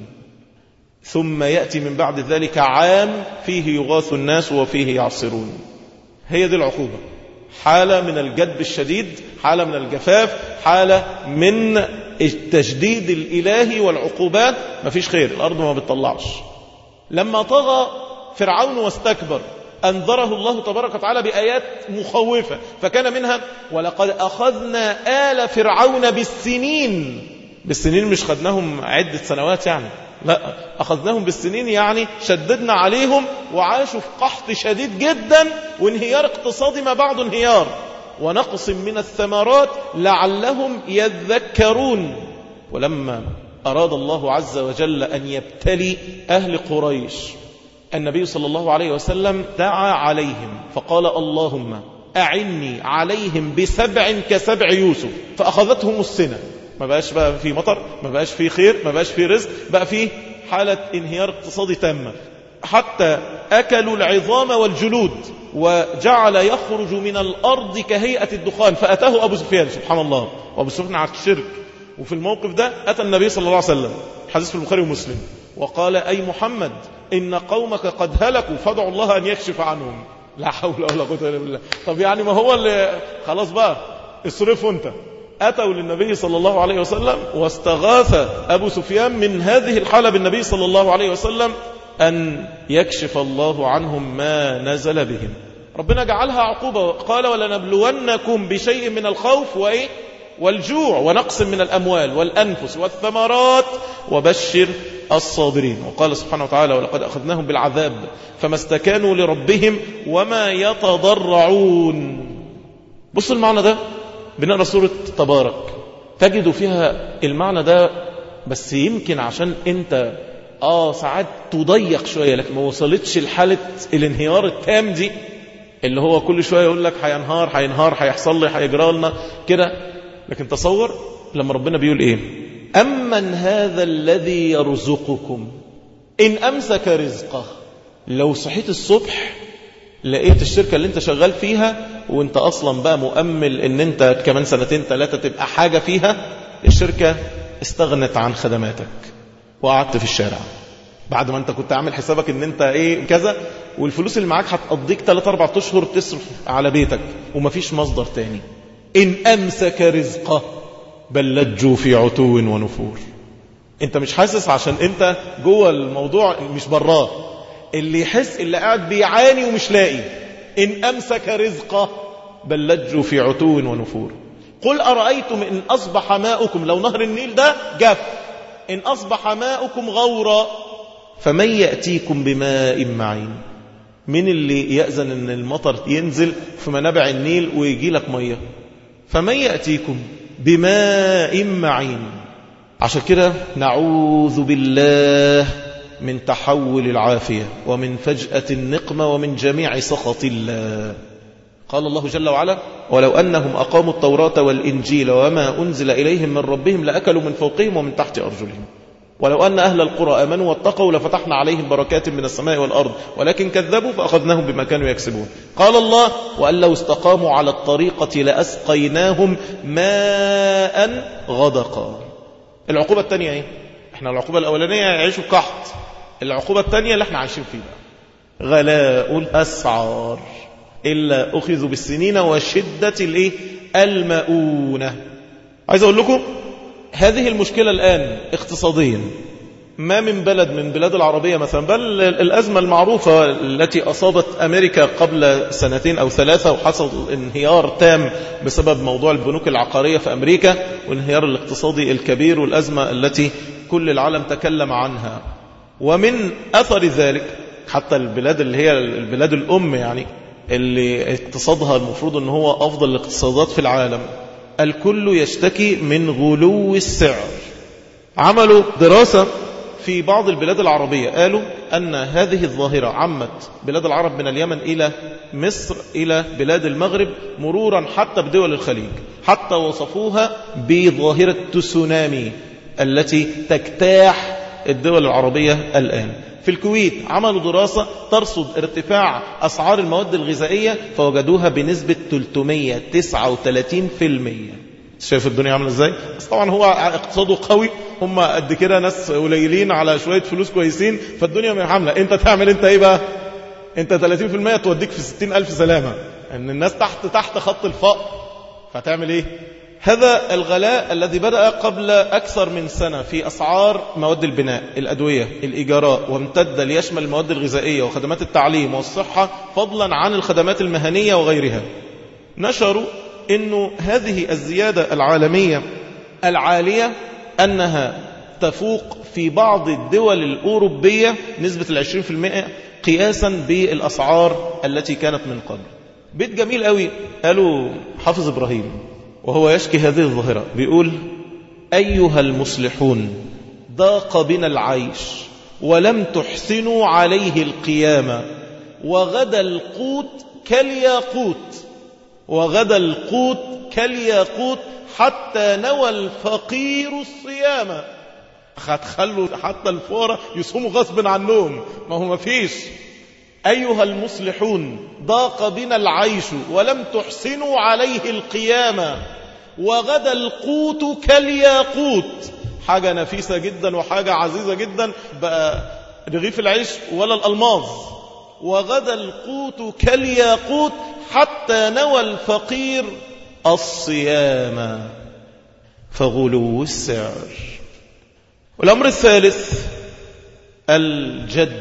[SPEAKER 1] ثم يأتي من بعد ذلك عام فيه يغاث الناس وفيه يعصرون هي دي العقوبة حالة من الجدب الشديد حالة من الجفاف حالة من التشديد الإلهي والعقوبات ما فيش خير الأرض ما بتطلعش لما طغى فرعون واستكبر أنذره الله تبارك وتعالى بآيات مخوفة فكان منها ولقد أخذنا آل فرعون بالسنين بالسنين مش خدناهم عدة سنوات يعني لا أخذناهم بالسنين يعني شددنا عليهم وعاشوا في قحط شديد جدا وانهيار اقتصادي ما بعد انهيار ونقص من الثمرات لعلهم يذكرون ولما أراد الله عز وجل أن يبتلي أهل قريش النبي صلى الله عليه وسلم دعا عليهم فقال اللهم أعني عليهم بسبع كسبع يوسف فأخذتهم السنة ما بقاش بقى في مطر ما بقاش في خير ما بقاش في رزق بقى في حالة انهيار اقتصادي تامة حتى أكلوا العظام والجلود وجعل يخرج من الأرض كهيئة الدخان فأتاه أبو سفيان سبحان الله وأبو سفيان على الشرك وفي الموقف ده أتى النبي صلى الله عليه وسلم حديث في البخاري ومسلم وقال أي محمد إن قومك قد هلكوا فادعوا الله أن يكشف عنهم لا حول ولا قوة إلا بالله طب يعني ما هو اللي خلاص بقى اصرفه أنت أتوا للنبي صلى الله عليه وسلم واستغاث أبو سفيان من هذه الحالة بالنبي صلى الله عليه وسلم أن يكشف الله عنهم ما نزل بهم ربنا جعلها عقوبة قال ولنبلونكم بشيء من الخوف وإيه والجوع ونقص من الأموال والأنفس والثمرات وبشر الصابرين وقال سبحانه وتعالى ولقد أخذناهم بالعذاب فما استكانوا لربهم وما يتضرعون بصوا المعنى ده بنقرأ سورة تبارك تجد فيها المعنى ده بس يمكن عشان انت اه ساعات تضيق شوية لكن ما وصلتش لحالة الانهيار التام دي اللي هو كل شوية يقول لك هينهار هينهار هيحصل لي هيجرى لنا كده لكن تصور لما ربنا بيقول ايه أمن هذا الذي يرزقكم إن أمسك رزقه لو صحيت الصبح لقيت الشركة اللي انت شغال فيها وانت أصلا بقى مؤمل ان انت كمان سنتين ثلاثة تبقى حاجة فيها الشركة استغنت عن خدماتك وقعدت في الشارع بعد ما انت كنت عامل حسابك ان انت ايه كذا والفلوس اللي معاك هتقضيك 3 4 اشهر تصرف على بيتك ومفيش مصدر تاني ان امسك رزقه بل لجوا في عتو ونفور انت مش حاسس عشان انت جوه الموضوع مش براه اللي يحس اللي قاعد بيعاني ومش لاقي ان امسك رزقه بل لجوا في عتو ونفور قل ارايتم ان اصبح ماؤكم لو نهر النيل ده جف ان اصبح ماؤكم غورا فمن ياتيكم بماء معين من اللي ياذن ان المطر ينزل في منابع النيل ويجي لك ميه فمن ياتيكم بماء معين عشان كده نعوذ بالله من تحول العافية ومن فجأة النقمة ومن جميع سخط الله قال الله جل وعلا ولو أنهم أقاموا التوراة والإنجيل وما أنزل إليهم من ربهم لأكلوا من فوقهم ومن تحت أرجلهم ولو أن أهل القرى أمنوا واتقوا لفتحنا عليهم بركات من السماء والأرض ولكن كذبوا فأخذناهم بما كانوا يكسبون قال الله وأن لو استقاموا على الطريقة لأسقيناهم ماء غدقا العقوبة الثانية ايه احنا العقوبة الأولانية يعيشوا قحط العقوبة الثانية اللي احنا عايشين فيها غلاء الأسعار إلا أخذوا بالسنين وشدة الايه المؤونة عايز أقول لكم هذه المشكلة الآن اقتصاديا ما من بلد من بلاد العربية مثلا بل الأزمة المعروفة التي أصابت أمريكا قبل سنتين أو ثلاثة وحصل انهيار تام بسبب موضوع البنوك العقارية في أمريكا والانهيار الاقتصادي الكبير والأزمة التي كل العالم تكلم عنها ومن أثر ذلك حتى البلاد اللي هي البلاد الأم يعني اللي اقتصادها المفروض أنه هو أفضل الاقتصادات في العالم الكل يشتكي من غلو السعر عملوا دراسة في بعض البلاد العربية قالوا أن هذه الظاهرة عمت بلاد العرب من اليمن إلى مصر إلى بلاد المغرب مرورا حتى بدول الخليج حتى وصفوها بظاهرة تسونامي التي تجتاح الدول العربية الآن في الكويت عملوا دراسة ترصد ارتفاع أسعار المواد الغذائية فوجدوها بنسبة 339% شايف الدنيا عامله ازاي بس طبعا هو اقتصاده قوي هم قد كده ناس قليلين على شويه فلوس كويسين فالدنيا مش عامله انت تعمل انت ايه بقى انت 30% توديك في 60000 سلامه ان الناس تحت تحت خط الفقر فتعمل ايه هذا الغلاء الذي بدأ قبل أكثر من سنة في أسعار مواد البناء الأدوية الإيجارات وامتد ليشمل المواد الغذائية وخدمات التعليم والصحة فضلا عن الخدمات المهنية وغيرها نشروا أنه هذه الزيادة العالمية العالية أنها تفوق في بعض الدول الأوروبية نسبة العشرين في المئة قياسا بالأسعار التي كانت من قبل بيت جميل قوي قالوا حافظ إبراهيم وهو يشكي هذه الظاهرة بيقول أيها المصلحون ضاق بنا العيش ولم تحسنوا عليه القيامة وغدا القوت كالياقوت وغدا القوت كالياقوت حتى نوى الفقير الصيام هتخلوا حتى الفقراء يصوموا غصب عنهم ما هو ما فيش أيها المصلحون ضاق بنا العيش ولم تحسنوا عليه القيامة وغدا القوت كالياقوت حاجة نفيسة جدا وحاجة عزيزة جدا بقى رغيف العيش ولا الألماظ وغدا القوت كالياقوت حتى نوى الفقير الصيام فغلو السعر والأمر الثالث الجد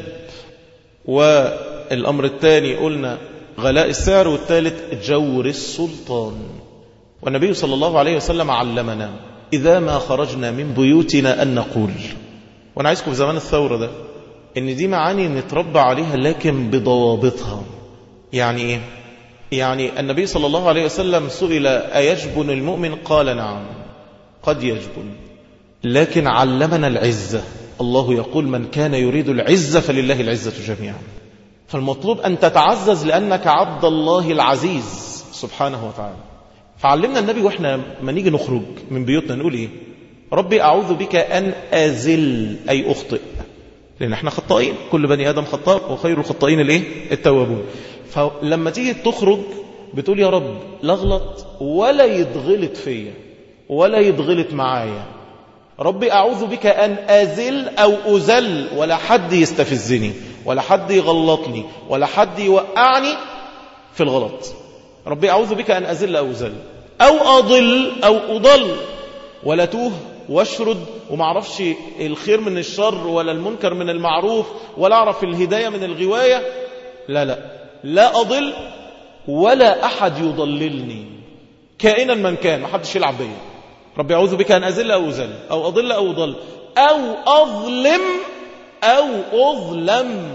[SPEAKER 1] والأمر الثاني قلنا غلاء السعر والثالث جور السلطان والنبي صلى الله عليه وسلم علمنا إذا ما خرجنا من بيوتنا أن نقول وأنا عايزكم في زمان الثورة ده إن دي معاني نتربى عليها لكن بضوابطها يعني إيه؟ يعني النبي صلى الله عليه وسلم سئل أيجبن المؤمن قال نعم قد يجبن لكن علمنا العزة الله يقول من كان يريد العزة فلله العزة جميعا فالمطلوب أن تتعزز لأنك عبد الله العزيز سبحانه وتعالى فعلمنا النبي وإحنا ما نيجي نخرج من بيوتنا نقول إيه ربي أعوذ بك أن أزل أي أخطئ لأن احنا خطائين كل بني آدم خطاء وخير الخطائين الايه التوابون فلما تيجي تخرج بتقول يا رب لا اغلط ولا يتغلط فيا ولا يتغلط معايا ربي أعوذ بك أن أزل أو أزل ولا حد يستفزني ولا حد يغلطني ولا حد يوقعني في الغلط ربي أعوذ بك أن أزل أو أزل أو أضل أو أضل ولا توه واشرد وما اعرفش الخير من الشر ولا المنكر من المعروف ولا اعرف الهداية من الغواية لا لا لا أضل ولا أحد يضللني كائنا من كان ما حدش يلعب بيا ربي أعوذ بك أن أزل أو أزل أو أضل أو أضل أو أظلم أو أظلم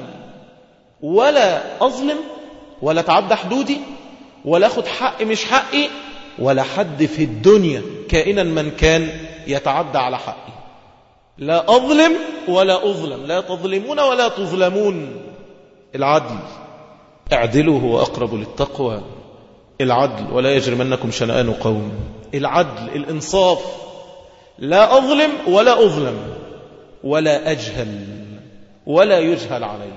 [SPEAKER 1] ولا أظلم ولا تعدى حدودي ولا أخذ حق مش حقي ولا حد في الدنيا كائنا من كان يتعدى على حقي لا أظلم ولا أظلم لا تظلمون ولا تظلمون العدل اعدلوا هو أقرب للتقوى العدل ولا يجرمنكم شنآن قوم العدل الإنصاف لا أظلم ولا أظلم ولا أجهل ولا يجهل علي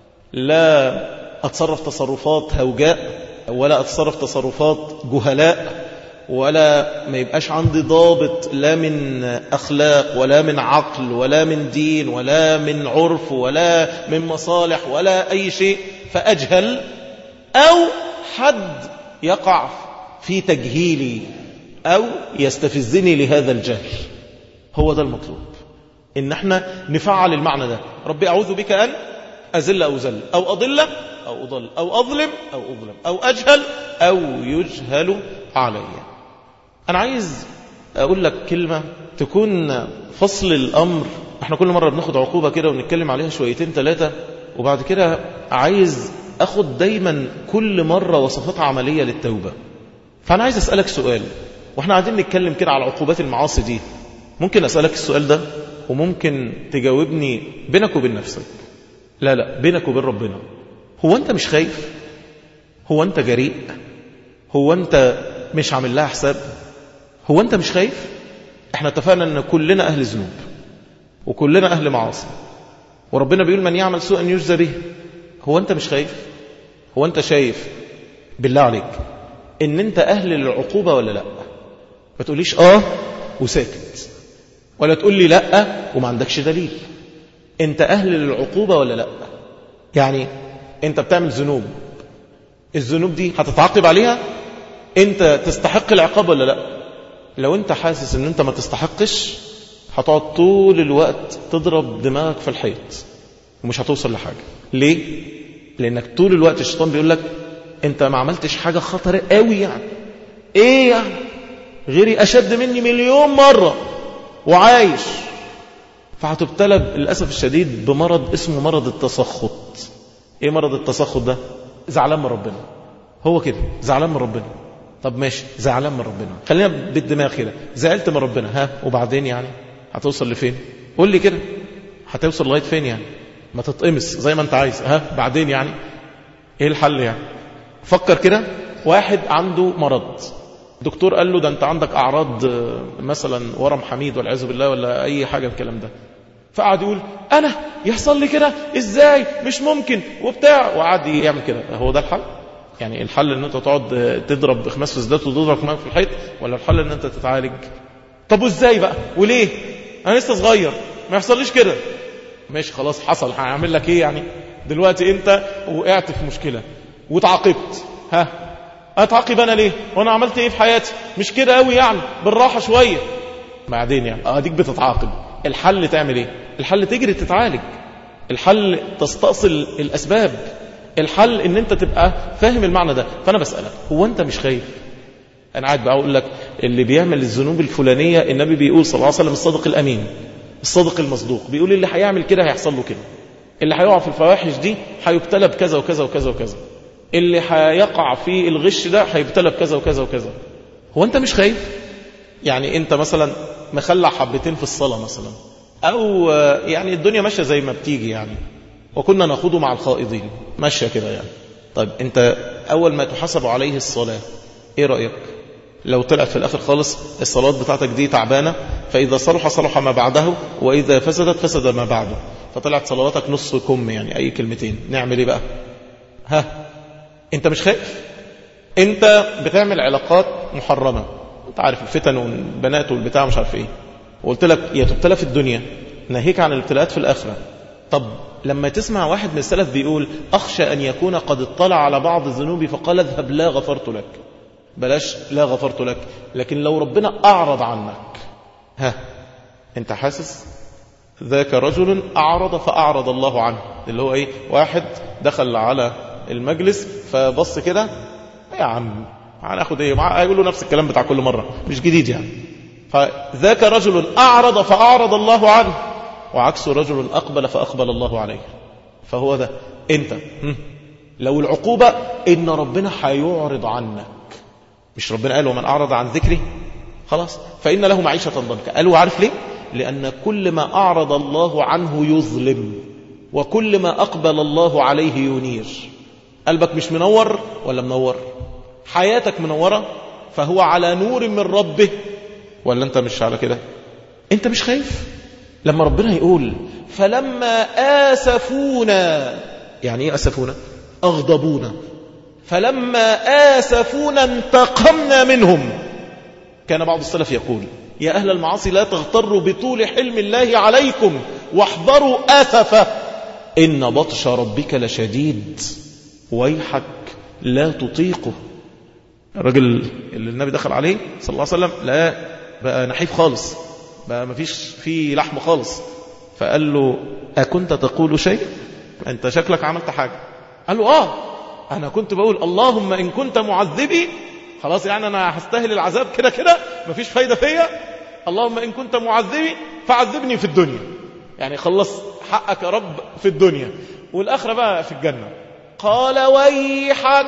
[SPEAKER 1] لا أتصرف تصرفات هوجاء ولا أتصرف تصرفات جهلاء ولا ما يبقاش عندي ضابط لا من أخلاق ولا من عقل ولا من دين ولا من عرف ولا من مصالح ولا أي شيء فأجهل أو حد يقع في تجهيلي أو يستفزني لهذا الجهل هو ده المطلوب إن احنا نفعل المعنى ده ربي أعوذ بك أن أزل أو زل أو أضل أو أضل أو أظلم أو أظلم أو أجهل أو يجهل علي أنا عايز أقول لك كلمة تكون فصل الأمر احنا كل مرة بناخد عقوبة كده ونتكلم عليها شويتين ثلاثة وبعد كده عايز أخد دايما كل مرة وصفات عملية للتوبة فأنا عايز أسألك سؤال واحنا قاعدين نتكلم كده على عقوبات المعاصي دي ممكن أسألك السؤال ده وممكن تجاوبني بينك وبين نفسك لا لا بينك وبين ربنا هو أنت مش خايف هو أنت جريء هو أنت مش عامل لها حساب هو أنت مش خايف احنا اتفقنا أن كلنا أهل ذنوب وكلنا أهل معاصي وربنا بيقول من يعمل سوءا يجزى به هو أنت مش خايف هو أنت شايف بالله عليك ان انت اهل للعقوبة ولا لا ما تقوليش اه وساكت ولا تقول لي لا وما عندكش دليل انت اهل للعقوبة ولا لا يعني انت بتعمل ذنوب الذنوب دي هتتعاقب عليها انت تستحق العقاب ولا لا لو انت حاسس ان انت ما تستحقش هتقعد طول الوقت تضرب دماغك في الحيط ومش هتوصل لحاجة ليه لانك طول الوقت الشيطان بيقول لك انت ما عملتش حاجة خطر قوي يعني ايه يعني غيري اشد مني مليون مرة وعايش فهتبتلى للأسف الشديد بمرض اسمه مرض التسخط ايه مرض التسخط ده زعلان من ربنا هو كده زعلان من ربنا طب ماشي زعلان من ربنا خلينا بالدماغ كده زعلت من ربنا ها وبعدين يعني هتوصل لفين قول لي كده هتوصل لغايه فين يعني ما تتقمص زي ما انت عايز ها بعدين يعني ايه الحل يعني فكر كده واحد عنده مرض دكتور قال له ده انت عندك اعراض مثلا ورم حميد والعياذ بالله ولا اي حاجه الكلام ده فقعد يقول انا يحصل لي كده ازاي مش ممكن وبتاع وقعد يعمل كده هو ده الحل يعني الحل ان انت تقعد تضرب خماس في الزيت وتضرب كمان في الحيط ولا الحل ان انت تتعالج طب وازاي بقى وليه انا لسه صغير ما يحصليش كده ماشي خلاص حصل هعمل لك ايه يعني دلوقتي انت وقعت في مشكله وتعاقبت ها اتعاقب انا ليه وانا عملت ايه في حياتي مش كده قوي يعني بالراحه شويه بعدين يعني اديك بتتعاقب الحل تعمل ايه الحل تجري تتعالج الحل تستأصل الاسباب الحل ان انت تبقى فاهم المعنى ده فانا بسألك هو انت مش خايف انا قاعد بقى اقول لك اللي بيعمل الذنوب الفلانيه النبي بيقول صلى الله عليه وسلم الصادق الامين الصادق المصدوق بيقول اللي هيعمل كده هيحصل له كده اللي هيقع في الفواحش دي هيبتلى بكذا وكذا وكذا وكذا اللي هيقع في الغش ده هيبتلى بكذا وكذا وكذا هو انت مش خايف يعني انت مثلا مخلع حبتين في الصلاة مثلا او يعني الدنيا ماشية زي ما بتيجي يعني وكنا نخوض مع الخائضين ماشية كده يعني طيب انت اول ما تحاسب عليه الصلاة ايه رأيك لو طلعت في الاخر خالص الصلاة بتاعتك دي تعبانة فاذا صلح صلح ما بعده واذا فسدت فسد ما بعده فطلعت صلواتك نص كم يعني اي كلمتين نعمل ايه بقى ها انت مش خايف انت بتعمل علاقات محرمة انت عارف الفتن والبنات والبتاع مش عارف ايه وقلت لك يا تبتلى في الدنيا ناهيك عن الابتلاءات في الآخرة طب لما تسمع واحد من السلف بيقول أخشى أن يكون قد اطلع على بعض الذنوب فقال اذهب لا غفرت لك بلاش لا غفرت لك لكن لو ربنا أعرض عنك ها انت حاسس ذاك رجل أعرض فأعرض الله عنه اللي هو ايه واحد دخل على المجلس فبص كده يا عم هناخد ايه هيقول له نفس الكلام بتاع كل مرة مش جديد يعني فذاك رجل أعرض فأعرض الله عنه وعكس رجل أقبل فأقبل الله عليه فهو ده انت لو العقوبة ان ربنا هيعرض عنك مش ربنا قال ومن أعرض عن ذكري خلاص فإن له معيشة ضنكا قالوا عارف ليه لأن كل ما أعرض الله عنه يظلم وكل ما أقبل الله عليه ينير قلبك مش منور ولا منور حياتك منورة فهو على نور من ربه ولا انت مش على كده انت مش خايف لما ربنا يقول فلما آسفونا يعني ايه آسفونا أغضبونا فلما آسفونا انتقمنا منهم كان بعض السلف يقول يا أهل المعاصي لا تغتروا بطول حلم الله عليكم واحذروا آسفه إن بطش ربك لشديد ويحك لا تطيقه الرجل اللي النبي دخل عليه صلى الله عليه وسلم لا بقى نحيف خالص بقى ما فيش فيه لحم خالص فقال له أكنت تقول شيء أنت شكلك عملت حاجة قال له آه أنا كنت بقول اللهم إن كنت معذبي خلاص يعني أنا هستاهل العذاب كده كده مفيش فايدة فيا اللهم إن كنت معذبي فعذبني في الدنيا يعني خلص حقك يا رب في الدنيا والآخرة بقى في الجنة قال ويحك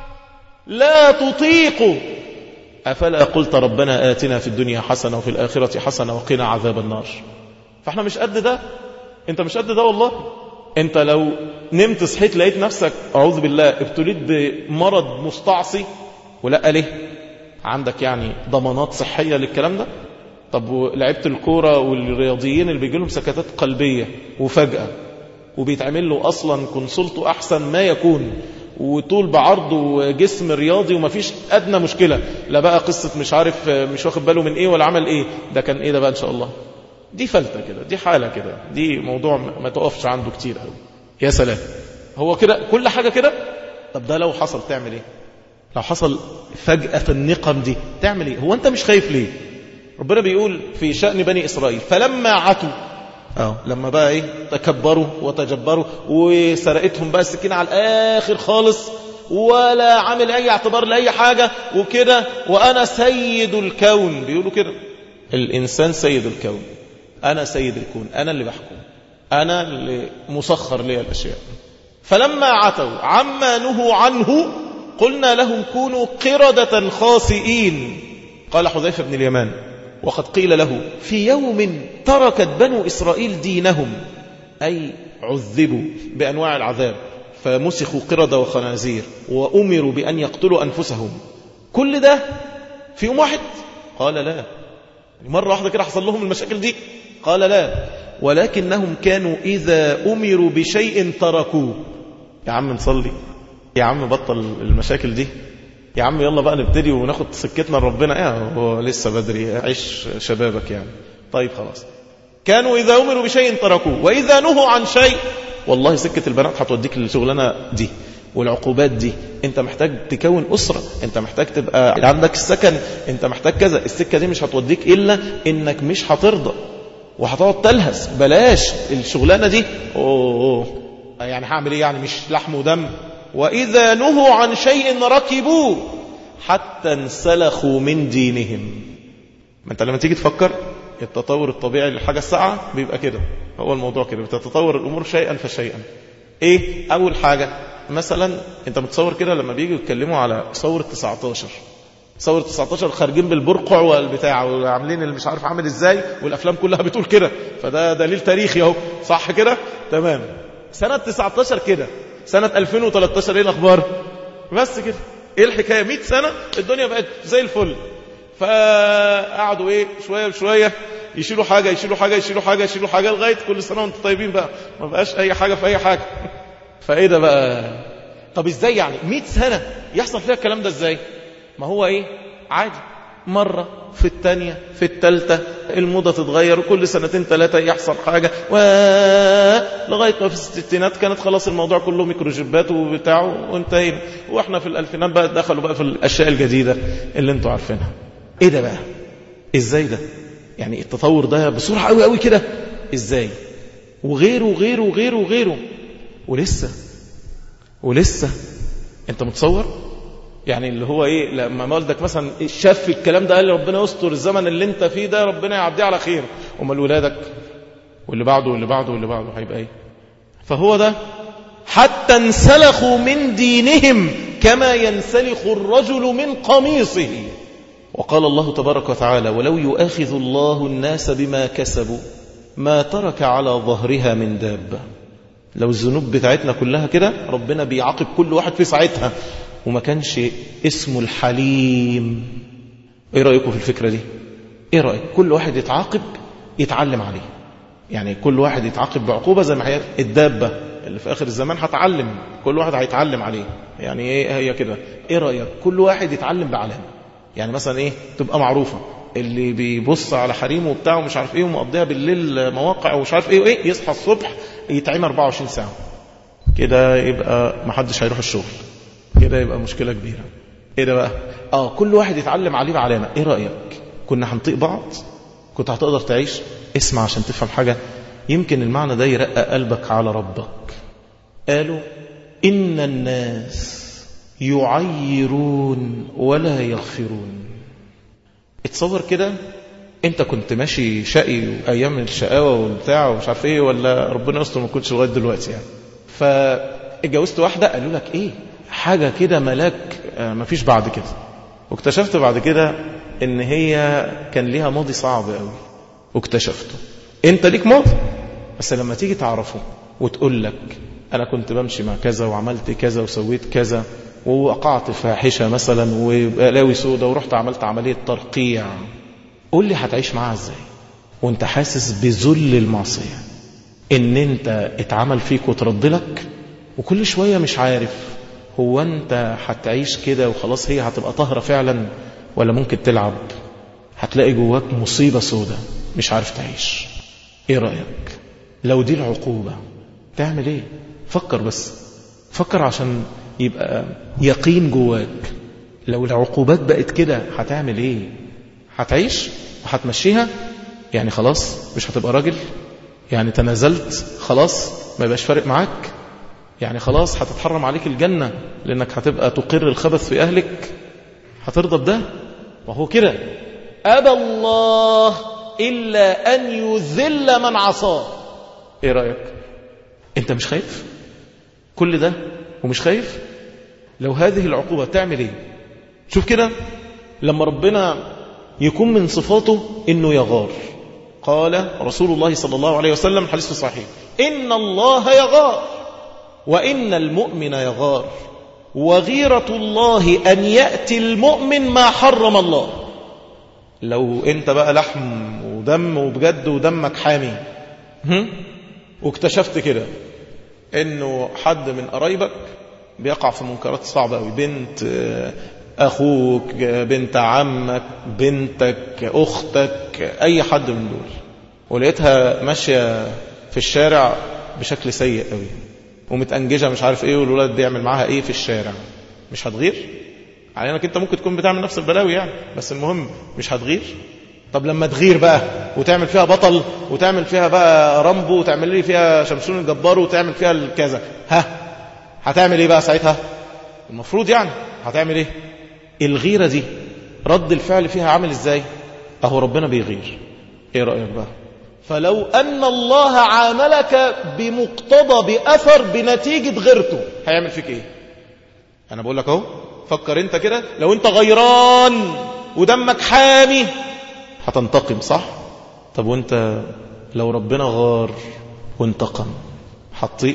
[SPEAKER 1] لا تطيق أفلا قلت ربنا آتنا في الدنيا حسنة وفي الآخرة حسنة وقنا عذاب النار فاحنا مش قد ده انت مش قد ده والله انت لو نمت صحيت لقيت نفسك أعوذ بالله ابتليت بمرض مستعصي ولا ليه عندك يعني ضمانات صحية للكلام ده طب لعبت الكورة والرياضيين اللي بيجي لهم سكتات قلبية وفجأة وبيتعمل له أصلا كونسلته أحسن ما يكون وطول بعرض وجسم رياضي ومفيش أدنى مشكلة لا بقى قصة مش عارف مش واخد باله من إيه ولا عمل إيه ده كان إيه ده بقى إن شاء الله دي فلتة كده دي حالة كده دي موضوع ما تقفش عنده كتير قوي يا سلام هو كده كل حاجة كده طب ده لو حصل تعمل إيه لو حصل فجأة النقم دي تعمل إيه هو أنت مش خايف ليه ربنا بيقول في شأن بني إسرائيل فلما عتوا اه لما بقى ايه تكبروا وتجبروا وسرقتهم بقى السكينة على الآخر خالص ولا عامل أي اعتبار لأي حاجة وكده وأنا سيد الكون بيقولوا كده الإنسان سيد الكون أنا سيد الكون أنا اللي بحكم أنا اللي مسخر لي الأشياء فلما عتوا عما نهوا عنه قلنا لهم كونوا قردة خاسئين قال حذيفة بن اليمان وقد قيل له في يوم تركت بنو إسرائيل دينهم أي عذبوا بأنواع العذاب فمسخوا قردة وخنازير وأمروا بأن يقتلوا أنفسهم كل ده في يوم واحد قال لا مرة واحدة كده حصل لهم المشاكل دي قال لا ولكنهم كانوا إذا أمروا بشيء تركوه يا عم نصلي يا عم بطل المشاكل دي يا عم يلا بقى نبتدي وناخد سكتنا لربنا يا هو لسه بدري عيش شبابك يعني طيب خلاص كانوا إذا أمروا بشيء تركوه وإذا نهوا عن شيء والله سكة البنات هتوديك للشغلانة دي والعقوبات دي انت محتاج تكون أسرة انت محتاج تبقى عندك السكن انت محتاج كذا السكة دي مش هتوديك إلا انك مش هترضى وهتقعد تلهس بلاش الشغلانة دي أوه, أوه. يعني هعمل ايه يعني مش لحم ودم وإذا نهوا عن شيء ركبوه حتى انسلخوا من دينهم ما انت لما تيجي تفكر التطور الطبيعي للحاجة الساعة بيبقى كده هو الموضوع كده بتتطور الأمور شيئا فشيئا ايه أول حاجة مثلا انت متصور كده لما بيجوا يتكلموا على ثورة 19 ثورة 19 خارجين بالبرقع والبتاع وعاملين اللي مش عارف عامل ازاي والافلام كلها بتقول كده فده دليل تاريخي اهو صح كده تمام سنة 19 كده سنة 2013 ايه الاخبار بس كده ايه الحكاية 100 سنة الدنيا بقت زي الفل فقعدوا ايه شوية بشوية يشيلوا حاجة يشيلوا حاجة يشيلوا حاجة يشيلوا حاجة لغاية كل سنة وانتم طيبين بقى ما بقاش اي حاجة في اي حاجة فايه ده بقى طب ازاي يعني 100 سنة يحصل فيها الكلام ده ازاي ما هو ايه عادي مرة في الثانية في الثالثة الموضة تتغير وكل سنتين ثلاثة يحصل حاجة و... لغاية ما في الستينات كانت خلاص الموضوع كله ميكروجيبات وبتاع وانتهينا واحنا في الألفينات بقى دخلوا بقى في الأشياء الجديدة اللي انتوا عارفينها ايه ده بقى ازاي ده يعني التطور ده بسرعة قوي قوي كده ازاي وغيره وغيره وغيره وغيره ولسه ولسه انت متصور يعني اللي هو ايه لما والدك مثلا شاف الكلام ده قال لي ربنا يستر الزمن اللي انت فيه ده ربنا يعديه على خير امال ولادك واللي بعده واللي بعده واللي بعده هيبقى ايه فهو ده حتى انسلخوا من دينهم كما ينسلخ الرجل من قميصه وقال الله تبارك وتعالى ولو يؤاخذ الله الناس بما كسبوا ما ترك على ظهرها من دابة لو الذنوب بتاعتنا كلها كده ربنا بيعاقب كل واحد في ساعتها وما كانش اسمه الحليم ايه رأيكم في الفكرة دي ايه رأيك كل واحد يتعاقب يتعلم عليه يعني كل واحد يتعاقب بعقوبة زي ما هي الدابة اللي في آخر الزمان هتعلم كل واحد هيتعلم عليه يعني ايه هي كده ايه رأيك كل واحد يتعلم بعلامة يعني مثلا ايه تبقى معروفة اللي بيبص على حريمه وبتاعه ومش عارف ايه ومقضيها بالليل مواقع ومش عارف ايه وايه يصحى الصبح يتعين 24 ساعة كده يبقى محدش هيروح الشغل كده يبقى مشكلة كبيرة ايه ده بقى اه كل واحد يتعلم عليه بعلامة ايه رأيك كنا هنطيق بعض كنت هتقدر تعيش اسمع عشان تفهم حاجة يمكن المعنى ده يرقى قلبك على ربك قالوا إن الناس يعيرون ولا يغفرون اتصور كده انت كنت ماشي شقي ايام الشقاوة والبتاع ومش عارف ايه ولا ربنا يستر ما كنتش لغايه دلوقتي يعني فاتجوزت واحدة قالوا لك ايه حاجة كده ملاك مفيش بعد كده واكتشفت بعد كده ان هي كان ليها ماضي صعب قوي واكتشفته انت ليك ماضي بس لما تيجي تعرفه وتقول لك انا كنت بمشي مع كذا وعملت كذا وسويت كذا ووقعت في فاحشة مثلا وبلاوي سودة ورحت عملت عملية ترقيع قول لي هتعيش معاها ازاي وانت حاسس بذل المعصية ان انت اتعمل فيك وترد لك وكل شوية مش عارف هو انت هتعيش كده وخلاص هي هتبقى طاهرة فعلا ولا ممكن تلعب هتلاقي جواك مصيبة سودة مش عارف تعيش ايه رأيك لو دي العقوبة تعمل ايه فكر بس فكر عشان يبقى يقين جواك لو العقوبات بقت كده هتعمل ايه هتعيش وهتمشيها يعني خلاص مش هتبقى راجل يعني تنازلت خلاص ما يبقاش فارق معاك يعني خلاص هتتحرم عليك الجنة لأنك هتبقى تقر الخبث في أهلك هترضى بده وهو كده أبى الله إلا أن يذل من عصاه إيه رأيك أنت مش خايف كل ده ومش خايف لو هذه العقوبة تعمل إيه شوف كده لما ربنا يكون من صفاته إنه يغار قال رسول الله صلى الله عليه وسلم حديث صحيح إن الله يغار وإن المؤمن يغار وغيرة الله أن يأتي المؤمن ما حرم الله لو أنت بقى لحم ودم وبجد ودمك حامي هم؟ واكتشفت كده انه حد من قرايبك بيقع في منكرات صعبة قوي بنت اخوك بنت عمك بنتك اختك اي حد من دول ولقيتها ماشية في الشارع بشكل سيء قوي ومتأنججة مش عارف ايه والولاد بيعمل معاها ايه في الشارع مش هتغير على انك انت ممكن تكون بتعمل نفس البلاوي يعني بس المهم مش هتغير طب لما تغير بقى وتعمل فيها بطل وتعمل فيها بقى رامبو وتعمل لي فيها شمسون الجبار وتعمل فيها الكذا ها هتعمل ايه بقى ساعتها المفروض يعني هتعمل ايه الغيرة دي رد الفعل فيها عامل ازاي اهو ربنا بيغير ايه رأيك بقى فلو ان الله عاملك بمقتضى باثر بنتيجة غيرته هيعمل فيك ايه انا بقول لك اهو فكر انت كده لو انت غيران ودمك حامي هتنتقم صح طب وانت لو ربنا غار وانتقم هتطيق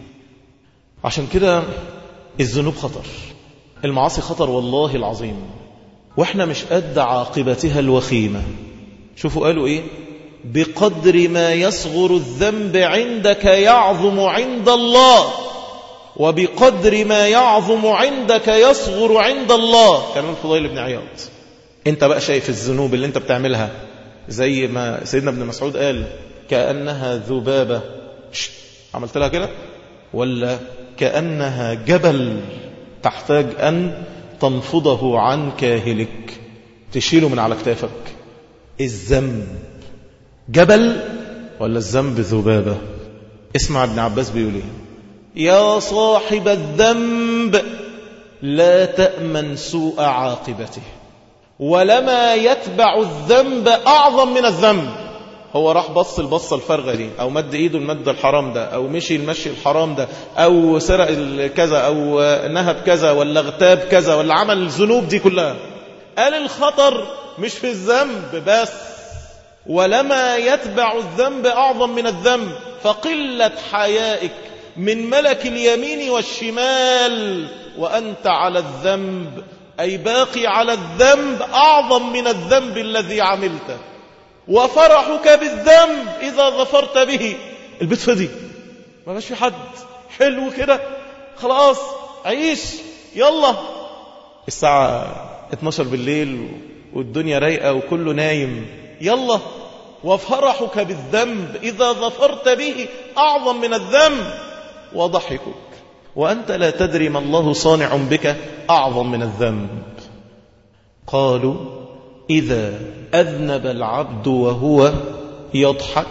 [SPEAKER 1] عشان كده الذنوب خطر المعاصي خطر والله العظيم واحنا مش قد عاقبتها الوخيمة شوفوا قالوا ايه بقدر ما يصغر الذنب عندك يعظم عند الله وبقدر ما يعظم عندك يصغر عند الله كلام الفضيل بن عياض انت بقى شايف الذنوب اللي انت بتعملها زي ما سيدنا ابن مسعود قال كأنها ذبابة عملت لها كده ولا كأنها جبل تحتاج أن تنفضه عن كاهلك تشيله من على كتافك الذنب جبل ولا الذنب ذبابة اسمع ابن عباس بيقول ايه يا صاحب الذنب لا تأمن سوء عاقبته ولما يتبع الذنب أعظم من الذنب هو راح بص البصة الفارغة دي أو مد إيده المد الحرام ده أو مشي المشي الحرام ده أو سرق كذا أو نهب كذا ولا اغتاب كذا ولا عمل الذنوب دي كلها قال الخطر مش في الذنب بس ولما يتبع الذنب أعظم من الذنب فقلة حيائك من ملك اليمين والشمال وأنت على الذنب أي باقي على الذنب أعظم من الذنب الذي عملته وفرحك بالذنب إذا ظفرت به البيت فضي ما بقاش في حد حلو كده خلاص عيش يلا الساعة 12 بالليل والدنيا رايقة وكله نايم يلا وفرحك بالذنب إذا ظفرت به أعظم من الذنب وضحكك وأنت لا تدري ما الله صانع بك أعظم من الذنب قالوا إذا أذنب العبد وهو يضحك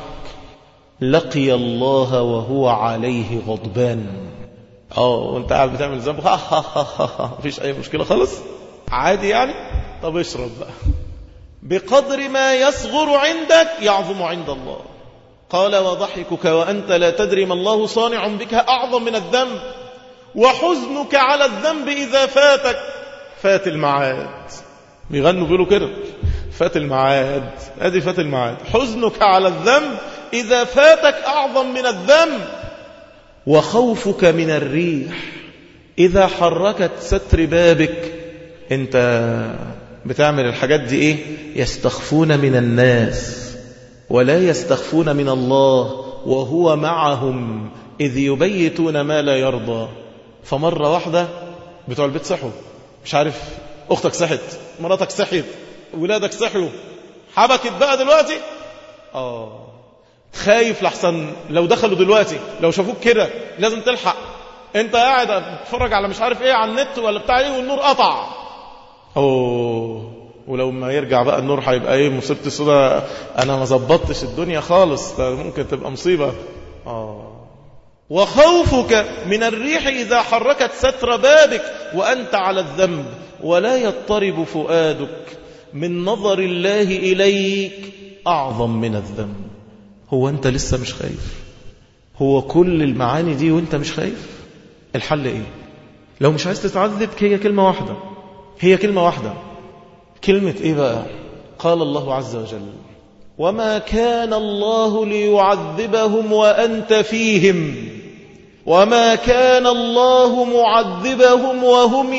[SPEAKER 1] لقي الله وهو عليه غضبان اه وانت قاعد بتعمل ذنب ها ها ها ها مفيش اي مشكله خالص عادي يعني طب اشرب بقى بقدر ما يصغر عندك يعظم عند الله قال وضحكك وانت لا تدري ما الله صانع بك اعظم من الذنب وحزنك على الذنب اذا فاتك فات المعاد بيغنوا بيقولوا كده فات المعاد ادي فات المعاد حزنك على الذنب اذا فاتك اعظم من الذنب وخوفك من الريح اذا حركت ستر بابك انت بتعمل الحاجات دي ايه يستخفون من الناس ولا يستخفون من الله وهو معهم اذ يبيتون ما لا يرضى فمره واحده بتوع البيت صحوا مش عارف اختك صحت مراتك صحت ولادك صحوا حبكت بقى دلوقتي اه خايف لحسن لو دخلوا دلوقتي لو شافوك كده لازم تلحق انت قاعد تتفرج على مش عارف ايه على النت ولا بتاع ايه والنور قطع اوه ولو ما يرجع بقى النور هيبقى ايه مصيبه السودا انا ما ظبطتش الدنيا خالص ده ممكن تبقى مصيبه اه وخوفك من الريح إذا حركت ستر بابك وأنت على الذنب ولا يضطرب فؤادك من نظر الله إليك أعظم من الذنب هو أنت لسه مش خايف هو كل المعاني دي وانت مش خايف الحل ايه لو مش عايز تتعذب هي كلمة واحدة هي كلمة واحدة كلمة ايه بقى قال الله عز وجل وما كان الله ليعذبهم وأنت فيهم وما كان الله معذبهم وهم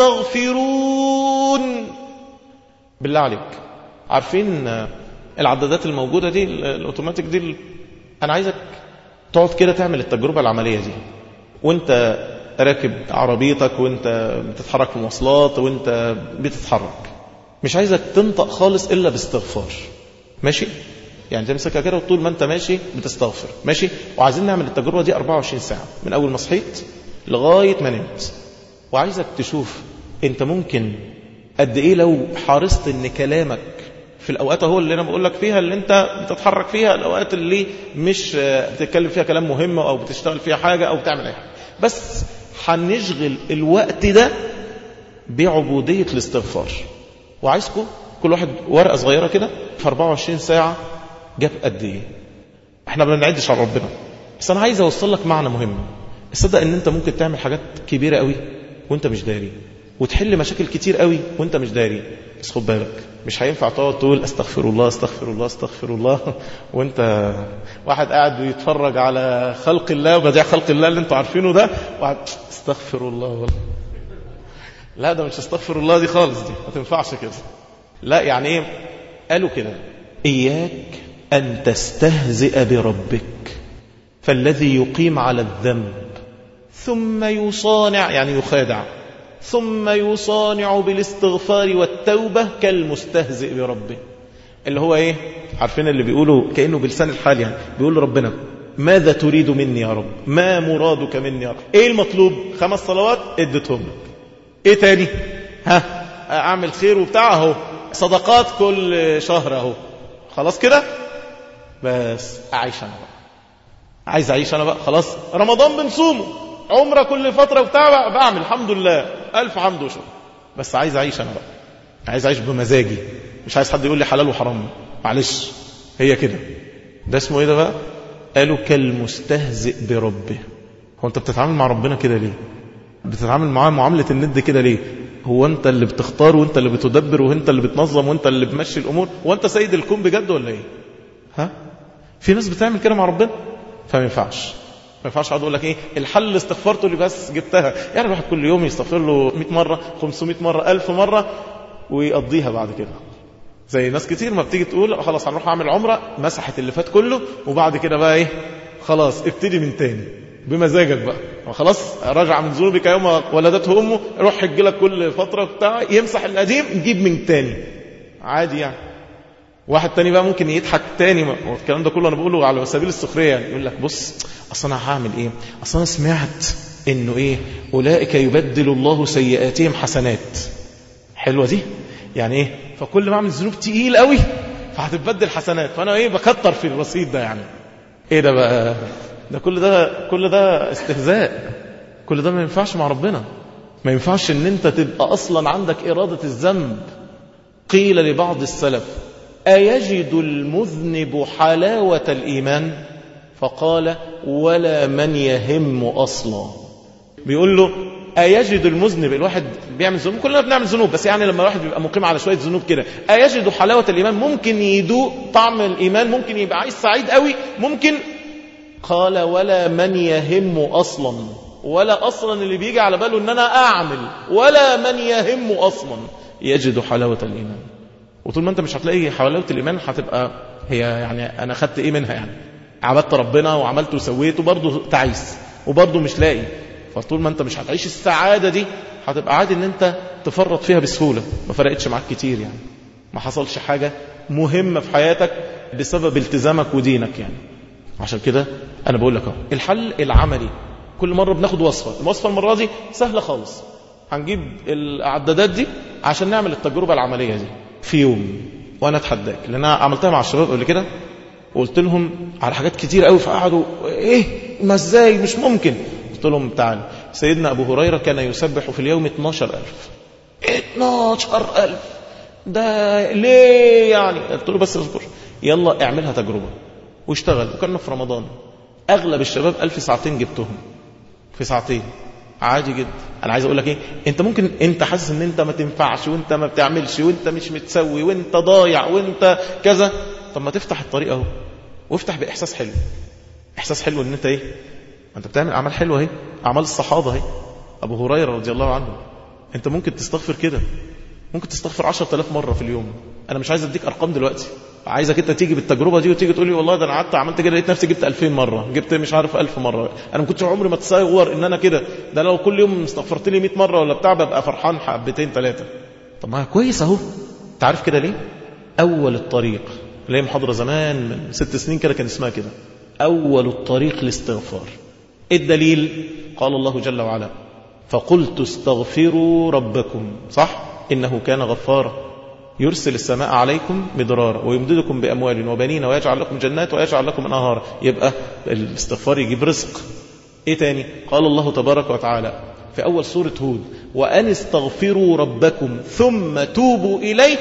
[SPEAKER 1] يستغفرون بالله عليك عارفين العدادات الموجودة دي الاوتوماتيك دي انا عايزك تقعد كده تعمل التجربة العملية دي وانت راكب عربيتك وانت بتتحرك في مواصلات وانت بتتحرك مش عايزك تنطق خالص الا باستغفار ماشي يعني تمسكها كده وطول ما انت ماشي بتستغفر ماشي وعايزين نعمل التجربة دي 24 ساعة من اول ما صحيت لغاية ما نمت وعايزك تشوف انت ممكن قد ايه لو حرصت ان كلامك في الاوقات هو اللي انا بقول لك فيها اللي انت بتتحرك فيها الاوقات اللي مش بتتكلم فيها كلام مهم او بتشتغل فيها حاجة او بتعمل اي حاجة بس هنشغل الوقت ده بعبودية الاستغفار وعايزكم كل واحد ورقة صغيرة كده في 24 ساعة جاب قد ايه احنا ما بنعدش على ربنا بس انا عايز اوصل لك معنى مهم تصدق ان انت ممكن تعمل حاجات كبيرة قوي وانت مش داري وتحل مشاكل كتير قوي وانت مش داري بس خد بالك مش هينفع تقعد تقول استغفر الله استغفر الله استغفر الله وانت واحد قاعد بيتفرج على خلق الله وبديع خلق الله اللي انتوا عارفينه ده وقاعد استغفر الله والله لا ده مش استغفر الله دي خالص دي ما تنفعش كده لا يعني ايه قالوا كده اياك ان تستهزئ بربك فالذي يقيم على الذنب ثم يصانع يعني يخادع ثم يصانع بالاستغفار والتوبة كالمستهزئ بربه اللي هو ايه عارفين اللي بيقولوا كأنه بلسان الحال يعني بيقول ربنا ماذا تريد مني يا رب ما مرادك مني يا رب ايه المطلوب خمس صلوات اديتهم لك ايه تاني ها اعمل خير وبتاع اهو صدقات كل شهر اهو خلاص كده بس اعيش انا بقى عايز اعيش انا بقى خلاص رمضان بنصومه عمره كل فتره وبتاع بعمل الحمد لله الف حمد وشكر بس عايز اعيش انا بقى عايز اعيش بمزاجي مش عايز حد يقول لي حلال وحرام معلش هي كده ده اسمه ايه ده بقى قالوا كالمستهزئ بربه هو انت بتتعامل مع ربنا كده ليه بتتعامل معاه معاملة الند كده ليه هو انت اللي بتختار وانت اللي بتدبر وانت اللي بتنظم وانت اللي بتمشي الامور وانت سيد الكون بجد ولا ايه ها في ناس بتعمل كده مع ربنا فما ينفعش ما ينفعش اقعد اقول لك ايه الحل الاستغفار تقول لي بس جبتها يعني الواحد كل يوم يستغفر له 100 مره 500 مره 1000 مره ويقضيها بعد كده زي ناس كتير ما بتيجي تقول خلاص هنروح اعمل عمره مسحت اللي فات كله وبعد كده بقى ايه خلاص ابتدي من تاني بمزاجك بقى خلاص راجع من ذنوبك يوم ولدته امه روح حج لك كل فتره بتاع يمسح القديم يجيب من تاني عادي يعني واحد تاني بقى ممكن يضحك تاني والكلام ده كله انا بقوله على سبيل السخريه يعني يقول لك بص اصل انا هعمل ايه اصل انا سمعت انه ايه اولئك يبدل الله سيئاتهم حسنات حلوه دي يعني ايه فكل ما اعمل ذنوب تقيل قوي فهتتبدل حسنات فانا ايه بكتر في الرصيد ده يعني ايه ده بقى ده كل ده كل ده استهزاء كل ده ما ينفعش مع ربنا ما ينفعش ان انت تبقى اصلا عندك اراده الذنب قيل لبعض السلف أيجد المذنب حلاوة الإيمان فقال ولا من يهم أصلا بيقول له أيجد المذنب الواحد بيعمل ذنوب كلنا بنعمل ذنوب بس يعني لما الواحد بيبقى مقيم على شوية ذنوب كده أيجد حلاوة الإيمان ممكن يدوق طعم الإيمان ممكن يبقى عايز سعيد قوي ممكن قال ولا من يهم أصلا ولا أصلا اللي بيجي على باله أن أنا أعمل ولا من يهم أصلا يجد حلاوة الإيمان وطول ما انت مش هتلاقي حلاوه الايمان هتبقى هي يعني انا خدت ايه منها يعني عبدت ربنا وعملت وسويت وبرضه تعيس وبرضه مش لاقي فطول ما انت مش هتعيش السعاده دي هتبقى عادي ان انت تفرط فيها بسهوله ما فرقتش معاك كتير يعني ما حصلش حاجه مهمه في حياتك بسبب التزامك ودينك يعني عشان كده انا بقول لك اهو الحل العملي كل مره بناخد وصفه الوصفه المره دي سهله خالص هنجيب العدادات دي عشان نعمل التجربه العمليه دي في يوم وانا اتحداك لان انا عملتها مع الشباب قبل كده وقلت لهم على حاجات كتير قوي فقعدوا ايه ما ازاي مش ممكن قلت لهم تعال سيدنا ابو هريره كان يسبح في اليوم 12000 12000 ده ليه يعني قلت له بس اصبر يلا اعملها تجربة واشتغل وكنا في رمضان اغلب الشباب ألف ساعتين جبتهم في ساعتين عادي جدا انا عايز اقول لك ايه انت ممكن انت حاسس ان انت ما تنفعش وانت ما بتعملش وانت مش متسوي وانت ضايع وانت كذا طب ما تفتح الطريق اهو وافتح باحساس حلو احساس حلو ان انت ايه انت بتعمل اعمال حلوه اهي اعمال الصحابه اهي ابو هريره رضي الله عنه انت ممكن تستغفر كده ممكن تستغفر 10000 مره في اليوم انا مش عايز اديك ارقام دلوقتي عايزك انت تيجي بالتجربه دي وتيجي تقول لي والله ده انا قعدت عملت كده لقيت نفسي جبت 2000 مره جبت مش عارف 1000 مره انا ما كنتش عمري ما اتصور ان انا كده ده لو كل يوم استغفرت لي 100 مره ولا بتاع ببقى فرحان حبتين ثلاثه طب ما كويس اهو انت عارف كده ليه اول الطريق اللي هي محاضره زمان من ست سنين كده كان اسمها كده اول الطريق الاستغفار الدليل قال الله جل وعلا فقلت استغفروا ربكم صح انه كان غفارا يرسل السماء عليكم مدرارا ويمددكم بأموال وبنين ويجعل لكم جنات ويجعل لكم أنهارا يبقى الاستغفار يجيب رزق ايه تاني قال الله تبارك وتعالى في أول سورة هود وأن استغفروا ربكم ثم توبوا إليه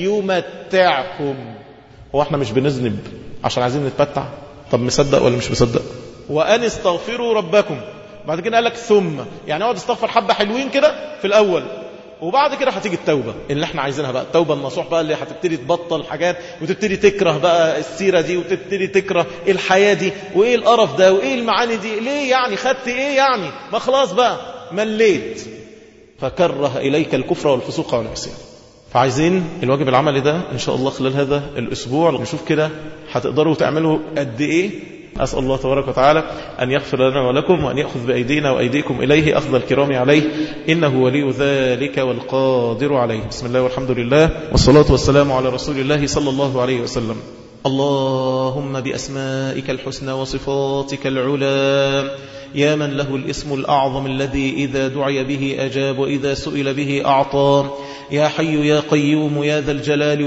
[SPEAKER 1] يمتعكم هو احنا مش بنذنب عشان عايزين نتمتع طب مصدق ولا مش مصدق وأن استغفروا ربكم بعد كده قال لك ثم يعني اقعد استغفر حبة حلوين كده في الأول وبعد كده هتيجي التوبة اللي احنا عايزينها بقى التوبة النصوح بقى اللي هتبتدي تبطل حاجات وتبتدي تكره بقى السيرة دي وتبتدي تكره الحياة دي وايه القرف ده وايه المعاني دي ليه يعني خدت ايه يعني ما خلاص بقى مليت فكره إليك الكفر والفسوق والعصيان فعايزين الواجب العملي ده إن شاء الله خلال هذا الأسبوع نشوف كده هتقدروا تعملوا قد إيه أسأل الله تبارك وتعالى أن يغفر لنا ولكم وأن يأخذ بأيدينا وأيديكم إليه أخذ الكرام عليه إنه ولي ذلك والقادر عليه بسم الله والحمد لله والصلاة والسلام على رسول الله صلى الله عليه وسلم اللهم بأسمائك الحسنى وصفاتك العلى يا من له الاسم الأعظم الذي إذا دعي به أجاب وإذا سئل به أعطى يا حي يا قيوم يا ذا الجلال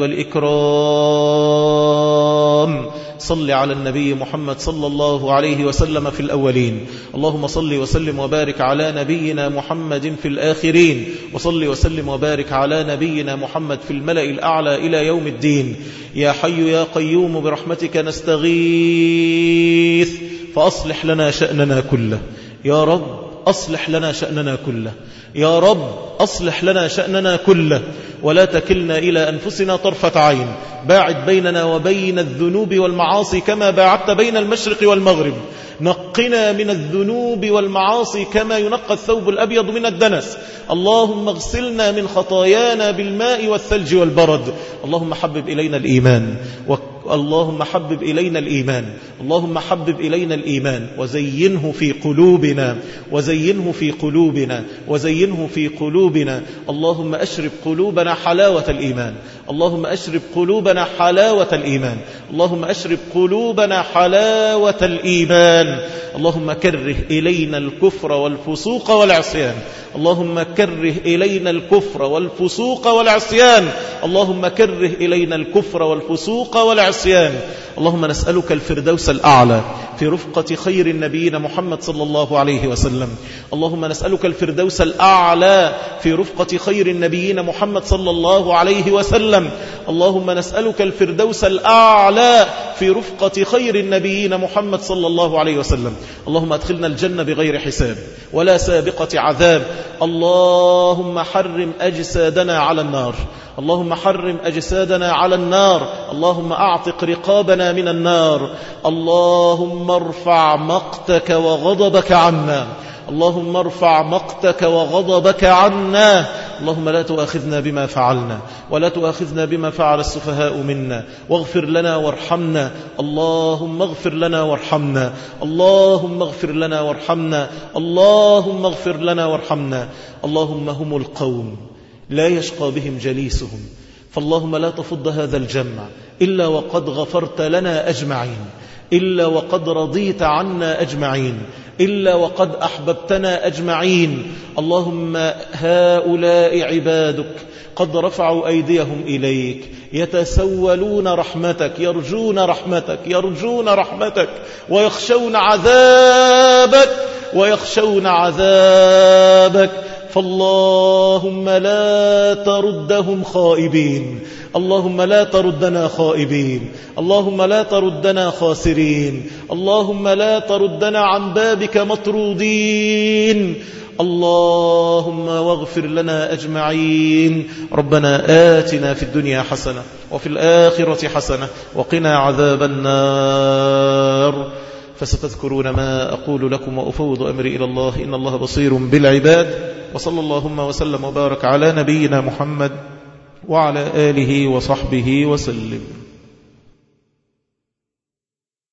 [SPEAKER 1] والإكرام صل على النبي محمد صلى الله عليه وسلم في الأولين اللهم صل وسلم وبارك على نبينا محمد في الآخرين وصل وسلم وبارك على نبينا محمد في الملأ الأعلى إلى يوم الدين يا حي يا قيوم برحمتك نستغيث فأصلح لنا شأننا كله يا رب أصلح لنا شأننا كله يا رب أصلح لنا شأننا كله ولا تكلنا إلى أنفسنا طرفة عين باعد بيننا وبين الذنوب والمعاصي كما باعدت بين المشرق والمغرب نقنا من الذنوب والمعاصي كما ينقى الثوب الأبيض من الدنس اللهم اغسلنا من خطايانا بالماء والثلج والبرد اللهم حبب إلينا الإيمان اللهم حبب إلينا الإيمان اللهم حبب إلينا الإيمان وزينه في قلوبنا وزينه في قلوبنا وزينه في قلوبنا اللهم أشرب قلوبنا حلاوة الإيمان اللهم أشرب قلوبنا حلاوة الإيمان اللهم أشرب قلوبنا حلاوة الإيمان اللهم كره إلينا الكفر والفسوق والعصيان اللهم كره إلينا الكفر والفسوق والعصيان اللهم كره إلينا الكفر والفسوق والعصيان اللهم نسألك الفردوس الأعلى في رفقة خير النبيين محمد صلى الله عليه وسلم اللهم نسألك الفردوس الأعلى في رفقة خير النبيين محمد صلى الله عليه وسلم اللهم نسألك الفردوس الأعلى في رفقة خير النبيين محمد صلى الله عليه وسلم اللهم أدخلنا الجنة بغير حساب ولا سابقة عذاب اللهم حرم أجسادنا على النار اللهم حرم أجسادنا على النار اللهم أعتق رقابنا من النار اللهم ارفع مقتك وغضبك عنا اللهم ارفع مقتك وغضبك عنا اللهم لا تؤاخذنا بما فعلنا ولا تؤاخذنا بما فعل السفهاء منا واغفر لنا وارحمنا اللهم اغفر لنا وارحمنا اللهم اغفر لنا وارحمنا اللهم اغفر لنا وارحمنا اللهم هم القوم لا يشقى بهم جليسهم فاللهم لا تفض هذا الجمع إلا وقد غفرت لنا أجمعين إلا وقد رضيت عنا أجمعين إلا وقد أحببتنا أجمعين اللهم هؤلاء عبادك قد رفعوا أيديهم إليك يتسولون رحمتك يرجون رحمتك يرجون رحمتك ويخشون عذابك ويخشون عذابك فاللهم لا تردهم خائبين اللهم لا تردنا خائبين اللهم لا تردنا خاسرين اللهم لا تردنا عن بابك مطرودين اللهم واغفر لنا أجمعين ربنا آتنا في الدنيا حسنة وفي الآخرة حسنة وقنا عذاب النار فستذكرون ما أقول لكم وأفوض أمري إلى الله إن الله بصير بالعباد وصلى اللهم وسلم وبارك على نبينا محمد وعلى آله وصحبه وسلم